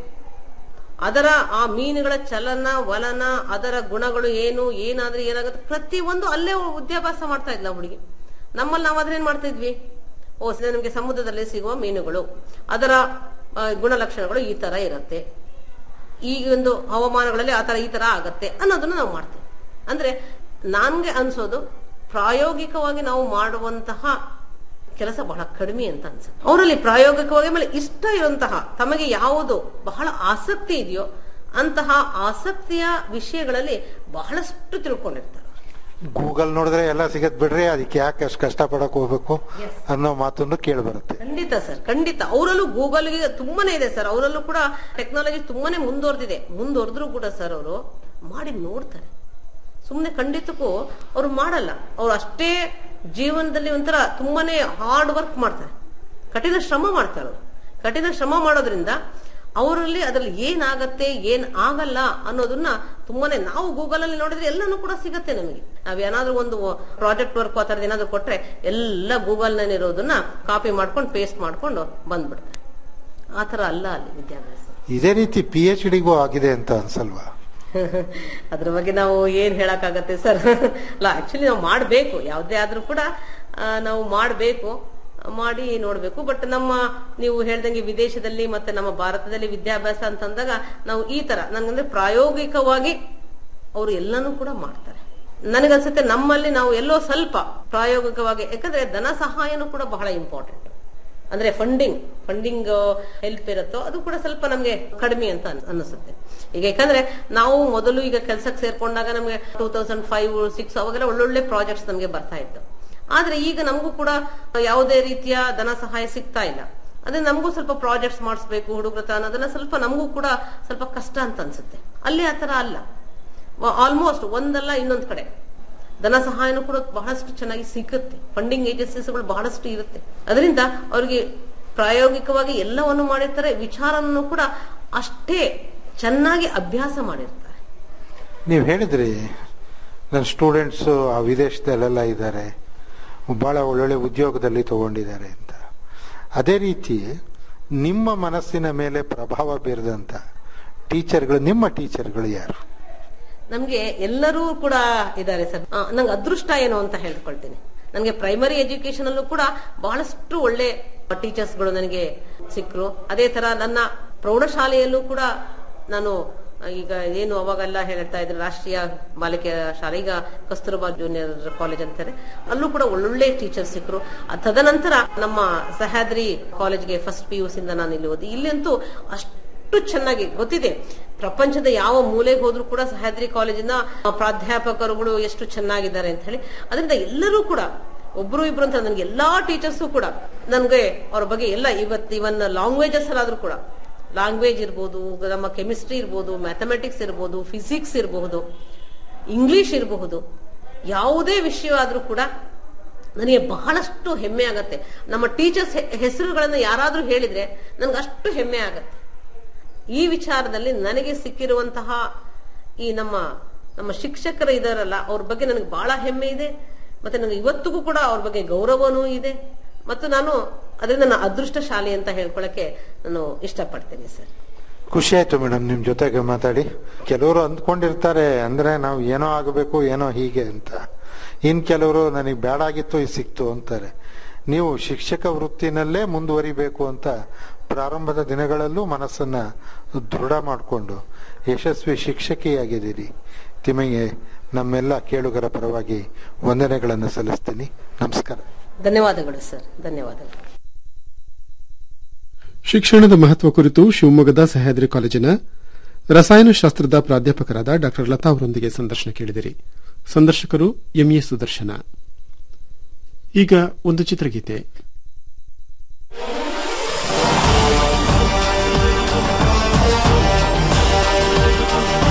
ಅದರ ಆ ಮೀನುಗಳ ಚಲನ ವಲನ ಅದರ ಗುಣಗಳು ಏನು ಏನಾದ್ರೆ ಏನಾಗುತ್ತೆ ಪ್ರತಿಯೊಂದು ಅಲ್ಲೇ ಅವ್ಳು ವಿದ್ಯಾಭ್ಯಾಸ ಮಾಡ್ತಾ ಇದ್ಲ ಹುಡುಗಿ ನಮ್ಮಲ್ಲಿ ನಾವು ಅದನ್ನೇನ್ ಮಾಡ್ತಾ ಇದ್ವಿ ಓ ಸರಿ ನಮಗೆ ಸಮುದ್ರದಲ್ಲಿ ಸಿಗುವ ಮೀನುಗಳು ಅದರ ಆ, ಗುಣಲಕ್ಷಣಗಳು ಈ ತರ ಇರುತ್ತೆ ಈ ಒಂದು ಹವಾಮಾನಗಳಲ್ಲಿ ಆ ತರ ಈ ತರ ಆಗತ್ತೆ ಅನ್ನೋದನ್ನ ನಾವು ಮಾಡ್ತೀವಿ ಅಂದ್ರೆ ನನ್ಗೆ ಅನ್ಸೋದು ಪ್ರಾಯೋಗಿಕವಾಗಿ ನಾವು ಮಾಡುವಂತಹ ಕೆಲಸ ಬಹಳ ಕಡಿಮೆ ಅಂತ ಅನ್ಸುತ್ತೆ ಅವರಲ್ಲಿ ಪ್ರಾಯೋಗಿಕವಾಗಿ ಆಮೇಲೆ ಇಷ್ಟ ಇರುವಂತಹ ತಮಗೆ ಯಾವುದು ಬಹಳ ಆಸಕ್ತಿ ಇದೆಯೋ ಅಂತಹ ಆಸಕ್ತಿಯ ವಿಷಯಗಳಲ್ಲಿ ಬಹಳಷ್ಟು ತಿಳ್ಕೊಂಡಿರ್ತಾರೆ ಗೂಗಲ್ ನೋಡಿದ್ರೆ ಎಲ್ಲ ಸಿಗತ್ ಬಿಡ್ರಿ ಅದಕ್ಕೆ ಯಾಕೆ ಅಷ್ಟು ಕಷ್ಟ ಪಡಕ್ ಹೋಗ್ಬೇಕು ಅನ್ನೋ ಮಾತನ್ನು ಕೇಳಿ ಬರುತ್ತೆ ಖಂಡಿತ ಸರ್ ಖಂಡಿತ ಅವರಲ್ಲೂ ಗೂಗಲ್ಗೆ ತುಂಬಾನೇ ಇದೆ ಸರ್ ಅವರಲ್ಲೂ ಕೂಡ ಟೆಕ್ನಾಲಜಿ ತುಂಬಾನೇ ಮುಂದುವರೆದಿದೆ ಮುಂದುವರೆದ್ರು ಕೂಡ ಸರ್ ಅವರು ಮಾಡಿ ನೋಡ್ತಾರೆ ಸುಮ್ಮನೆ ಖಂಡಿತಕ್ಕೂ ಅವ್ರು ಮಾಡಲ್ಲ ಅವ್ರು ಅಷ್ಟೇ ಜೀವನದಲ್ಲಿ ಒಂಥರ ತುಂಬಾನೇ ಹಾರ್ಡ್ ವರ್ಕ್ ಮಾಡ್ತಾರೆ ಕಠಿಣ ಶ್ರಮ ಮಾಡ್ತಾರೆ ಅವರು ಕಠಿಣ ಶ್ರಮ ಮಾಡೋದ್ರಿಂದ ಅವರಲ್ಲಿ ಅದರಲ್ಲಿ ಏನಾಗತ್ತೆ ಏನ್ ಆಗಲ್ಲ ಅನ್ನೋದನ್ನ ತುಂಬಾನೇ ನಾವು ಗೂಗಲ್ ಅಲ್ಲಿ ನೋಡಿದ್ರೆ ಎಲ್ಲಾನು ಕೂಡ ಸಿಗತ್ತೆ ನಮಗೆ ನಾವ್ ಏನಾದ್ರೂ ಒಂದು ಪ್ರಾಜೆಕ್ಟ್ ವರ್ಕ್ ಆ ಥರದ್ದು ಏನಾದ್ರು ಕೊಟ್ರೆ ಎಲ್ಲ ಗೂಗಲ್ ಇರೋದನ್ನ ಕಾಪಿ ಮಾಡ್ಕೊಂಡು ಪೇಸ್ಟ್ ಮಾಡ್ಕೊಂಡು ಬಂದ್ಬಿಡ್ತಾರೆ ಆ ಥರ ಅಲ್ಲ ಅಲ್ಲಿ ವಿದ್ಯಾಭ್ಯಾಸ ಇದೇ ರೀತಿ ಪಿ ಎಚ್ ಡಿಗೂ ಆಗಿದೆ ಅಂತ ಅನ್ಸಲ್ವಾ ಅದ್ರ ಬಗ್ಗೆ ನಾವು ಏನ್ ಹೇಳಕ್ಕಾಗತ್ತೆ ಸರ್ ಅಲ್ಲ ಆಕ್ಚುಲಿ ನಾವು ಮಾಡ್ಬೇಕು ಯಾವುದೇ ಆದ್ರೂ ಕೂಡ ಆ, ನಾವು ಮಾಡ್ಬೇಕು ಮಾಡಿ ನೋಡ್ಬೇಕು ಬಟ್ ನಮ್ಮ ನೀವು ಹೇಳ್ದಂಗೆ ವಿದೇಶದಲ್ಲಿ ಮತ್ತೆ ನಮ್ಮ ಭಾರತದಲ್ಲಿ ವಿದ್ಯಾಭ್ಯಾಸ ಅಂತಂದಾಗ ನಾವು ಈ ತರ ನನ್ಗಂದ್ರೆ ಪ್ರಾಯೋಗಿಕವಾಗಿ ಅವರು ಎಲ್ಲನೂ ಕೂಡ ಮಾಡ್ತಾರೆ ನನಗನ್ಸುತ್ತೆ ನಮ್ಮಲ್ಲಿ ನಾವು ಎಲ್ಲೋ ಸ್ವಲ್ಪ ಪ್ರಾಯೋಗಿಕವಾಗಿ ಯಾಕಂದ್ರೆ ಧನ ಸಹಾಯನೂ ಕೂಡ ಬಹಳ ಇಂಪಾರ್ಟೆಂಟ್ ಅಂದ್ರೆ ಫಂಡಿಂಗ್ ಫಂಡಿಂಗ್ ಹೆಲ್ಪ್ ಇರುತ್ತೋ ಅದು ಕೂಡ ಸ್ವಲ್ಪ ನಮ್ಗೆ ಕಡಿಮೆ ಅಂತ ಅನ್- ಅನಿಸುತ್ತೆ ಈಗ ಯಾಕಂದ್ರೆ ನಾವು ಮೊದಲು ಈಗ ಕೆಲಸಕ್ಕೆ ಸೇರ್ಕೊಂಡಾಗ ನಮ್ಗೆ ಟೂ ತೌಸಂಡ್ ಫೈವ್ ಸಿಕ್ಸ್ ಅವಾಗೆಲ್ಲ ಒಳ್ಳೊಳ್ಳೆ ಪ್ರಾಜೆಕ್ಟ್ಸ್ ನಮ್ಗೆ ಬರ್ತಾ ಇತ್ತು ಆದ್ರೆ ಈಗ ನಮಗೂ ಕೂಡ ಯಾವುದೇ ರೀತಿಯ ಧನ ಸಹಾಯ ಸಿಗ್ತಾ ಇಲ್ಲ ಅದೇ ನಮಗೂ ಸ್ವಲ್ಪ ಪ್ರಾಜೆಕ್ಟ್ಸ್ ಮಾಡಿಸ್ಬೇಕು ಹುಡುಗರ ಹತ್ರ ಅನ್ನೋದನ್ನ ಸ್ವಲ್ಪ ನಮಗೂ ಕೂಡ ಸ್ವಲ್ಪ ಕಷ್ಟ ಅಂತ ಅನ್ಸುತ್ತೆ ಅಲ್ಲಿ ಆತರ ಅಲ್ಲ ಆಲ್ಮೋಸ್ಟ್ ಒಂದಲ್ಲ ಇನ್ನೊಂದ್ ಕಡೆ ಧನ ಸಹಾಯನೂ ಕೂಡ ಬಹಳಷ್ಟು ಚೆನ್ನಾಗಿ ಸಿಗುತ್ತೆ ಫಂಡಿಂಗ್ ಏಜೆನ್ಸೀಸ್ಗಳು ಬಹಳಷ್ಟು ಇರುತ್ತೆ ಅದರಿಂದ ಅವರಿಗೆ ಪ್ರಾಯೋಗಿಕವಾಗಿ ಎಲ್ಲವನ್ನು ಮಾಡಿರ್ತಾರೆ ವಿಚಾರವನ್ನು ಕೂಡ ಅಷ್ಟೇ ಚೆನ್ನಾಗಿ ಅಭ್ಯಾಸ ಮಾಡಿರ್ತಾರೆ ನೀವು ಹೇಳಿದ್ರಿ ನನ್ನ ಸ್ಟೂಡೆಂಟ್ಸ್ ಆ ವಿದೇಶದಲ್ಲೆಲ್ಲ ಇದ್ದಾರೆ ಬಹಳ ಒಳ್ಳೊಳ್ಳೆ ಉದ್ಯೋಗದಲ್ಲಿ ತಗೊಂಡಿದ್ದಾರೆ ಅಂತ ಅದೇ ರೀತಿ ನಿಮ್ಮ ಮನಸ್ಸಿನ ಮೇಲೆ ಪ್ರಭಾವ ಬೀರದಂತ ಟೀಚರ್ಗಳು ನಿಮ್ಮ ಟೀಚರ್ಗಳು ಯಾರು ನಮ್ಗೆ ಎಲ್ಲರೂ ಕೂಡ ಇದ್ದಾರೆ ಸರ್ ಆ, ನಂಗೆ ಅದೃಷ್ಟ ಏನು ಅಂತ ಹೇಳ್ಕೊಳ್ತೀನಿ ನನಗೆ ಪ್ರೈಮರಿ ಎಜುಕೇಶನ್ ಅಲ್ಲೂ ಕೂಡ ಬಹಳಷ್ಟು ಒಳ್ಳೆ ಟೀಚರ್ಸ್ಗಳು ನನಗೆ ಸಿಕ್ಕರು ಅದೇ ತರ ನನ್ನ ಪ್ರೌಢಶಾಲೆಯಲ್ಲೂ ಕೂಡ ನಾನು ಈಗ ಏನು ಅವಾಗೆಲ್ಲ ಹೇಳ್ತಾ ಇದ್ರು ರಾಷ್ಟ್ರೀಯ ಬಾಲಿಕೆ ಶಾಲೆ ಈಗ ಕಸ್ತೂರ್ಬಾ ಜೂನಿಯರ್ ಕಾಲೇಜ್ ಅಂತಾರೆ ಅಲ್ಲೂ ಕೂಡ ಒಳ್ಳೊಳ್ಳೆ ಟೀಚರ್ಸ್ ಸಿಕ್ಕರು ಅದ್ ತದನಂತರ ನಮ್ಮ ಸಹ್ಯಾದ್ರಿ ಕಾಲೇಜ್ಗೆ ಫಸ್ಟ್ ಪಿ ಯು ಸಿಂದ ನಾನು ಇಲ್ಲಿ ಓದಿ ಇಲ್ಲಂತೂ ಅಷ್ಟು ಚೆನ್ನಾಗಿ ಗೊತ್ತಿದೆ ಪ್ರಪಂಚದ ಯಾವ ಮೂಲೆಗೆ ಹೋದ್ರೂ ಕೂಡ ಸಹ್ಯಾದ್ರಿ ಕಾಲೇಜಿನ ಪ್ರಾಧ್ಯಾಪಕರುಗಳು ಎಷ್ಟು ಚೆನ್ನಾಗಿದ್ದಾರೆ ಅಂತ ಹೇಳಿ ಅದರಿಂದ ಎಲ್ಲರೂ ಕೂಡ ಒಬ್ರು ಇಬ್ರು ಅಂತ ನನಗೆ ಎಲ್ಲಾ ಟೀಚರ್ಸು ಕೂಡ ನನಗೆ ಅವ್ರ ಬಗ್ಗೆ ಎಲ್ಲ ಇವತ್ತು ಇವನ್ ಲ್ಯಾಂಗ್ವೇಜಸ್ ಅಲ್ಲಾದ್ರೂ ಕೂಡ ಲ್ಯಾಂಗ್ವೇಜ್ ಇರ್ಬೋದು ನಮ್ಮ ಕೆಮಿಸ್ಟ್ರಿ ಇರ್ಬೋದು ಮ್ಯಾಥಮೆಟಿಕ್ಸ್ ಇರ್ಬೋದು ಫಿಸಿಕ್ಸ್ ಇರಬಹುದು ಇಂಗ್ಲಿಷ್ ಇರಬಹುದು ಯಾವುದೇ ವಿಷಯ ಆದ್ರೂ ಕೂಡ ನನಗೆ ಬಹಳಷ್ಟು ಹೆಮ್ಮೆ ಆಗತ್ತೆ ನಮ್ಮ ಟೀಚರ್ಸ್ ಹೆಸರುಗಳನ್ನ ಯಾರಾದ್ರೂ ಹೇಳಿದ್ರೆ ನನ್ಗೆ ಅಷ್ಟು ಹೆಮ್ಮೆ ಆಗತ್ತೆ ಈ ವಿಚಾರದಲ್ಲಿ ನನಗೆ ಸಿಕ್ಕಿರುವಂತಹ ಈ ನಮ್ಮ ನಮ್ಮ ಶಿಕ್ಷಕರು ಇದಾರಲ್ಲ ಅವ್ರ ಬಗ್ಗೆ ನನಗೆ ಬಹಳ ಹೆಮ್ಮೆ ಇದೆ ಮತ್ತೆ ನನಗೆ ಇವತ್ತಿಗೂ ಕೂಡ ಅವ್ರ ಬಗ್ಗೆ ಗೌರವನೂ ಇದೆ ಮತ್ತು ನಾನು ಅದರಿಂದ ನನ್ನ ಅದೃಷ್ಟಶಾಲಿ ಅಂತ ಹೇಳ್ಕೊಳಕ್ಕೆ ನಾನು ಇಷ್ಟಪಡ್ತೇನೆ ಸರ್ ಖುಷಿ ಆಯ್ತು ಮೇಡಮ್ ನಿಮ್ ಜೊತೆಗೆ ಮಾತಾಡಿ ಕೆಲವರು ಅಂದ್ಕೊಂಡಿರ್ತಾರೆ ಅಂದ್ರೆ ನಾವು ಏನೋ ಆಗಬೇಕು ಏನೋ ಹೀಗೆ ಅಂತ ಇನ್ ಕೆಲವರು ನನಗೆ ಬೇಡಾಗಿತ್ತು ಇದು ಸಿಕ್ತು ಅಂತಾರೆ ನೀವು ಶಿಕ್ಷಕ ವೃತ್ತಿನಲ್ಲೇ ಮುಂದುವರಿಬೇಕು ಅಂತ ಪ್ರಾರಂಭದ ದಿನಗಳಲ್ಲೂ ಮನಸ್ಸನ್ನ ದೃಢ ಮಾಡಿಕೊಂಡು ಯಶಸ್ವಿ ಶಿಕ್ಷಕಿಯಾಗಿದ್ದೀರಿ ತಿಮಗೆ ನಮ್ಮೆಲ್ಲ ಕೇಳುಗರ ಪರವಾಗಿ ವಂದನೆಗಳನ್ನು ಸಲ್ಲಿಸ್ತೀನಿ ನಮಸ್ಕಾರ ಧನ್ಯವಾದಗಳು ಸರ್ ಧನ್ಯವಾದಗಳು ಶಿಕ್ಷಣದ ಮಹತ್ವ ಕುರಿತು ಶಿವಮೊಗ್ಗದ ಸಹ್ಯಾದ್ರಿ ಕಾಲೇಜಿನ ರಸಾಯನಶಾಸ್ತ್ರದ ಪ್ರಾಧ್ಯಾಪಕರಾದ ಡಾ ಲತಾ ಅವರೊಂದಿಗೆ ಸಂದರ್ಶನ ಕೇಳಿದಿರಿ ಸಂದರ್ಶಕರು ಎಂಎ ಸುದರ್ಶನ ಈಗ ಒಂದು ಚಿತ್ರಗೀತೆ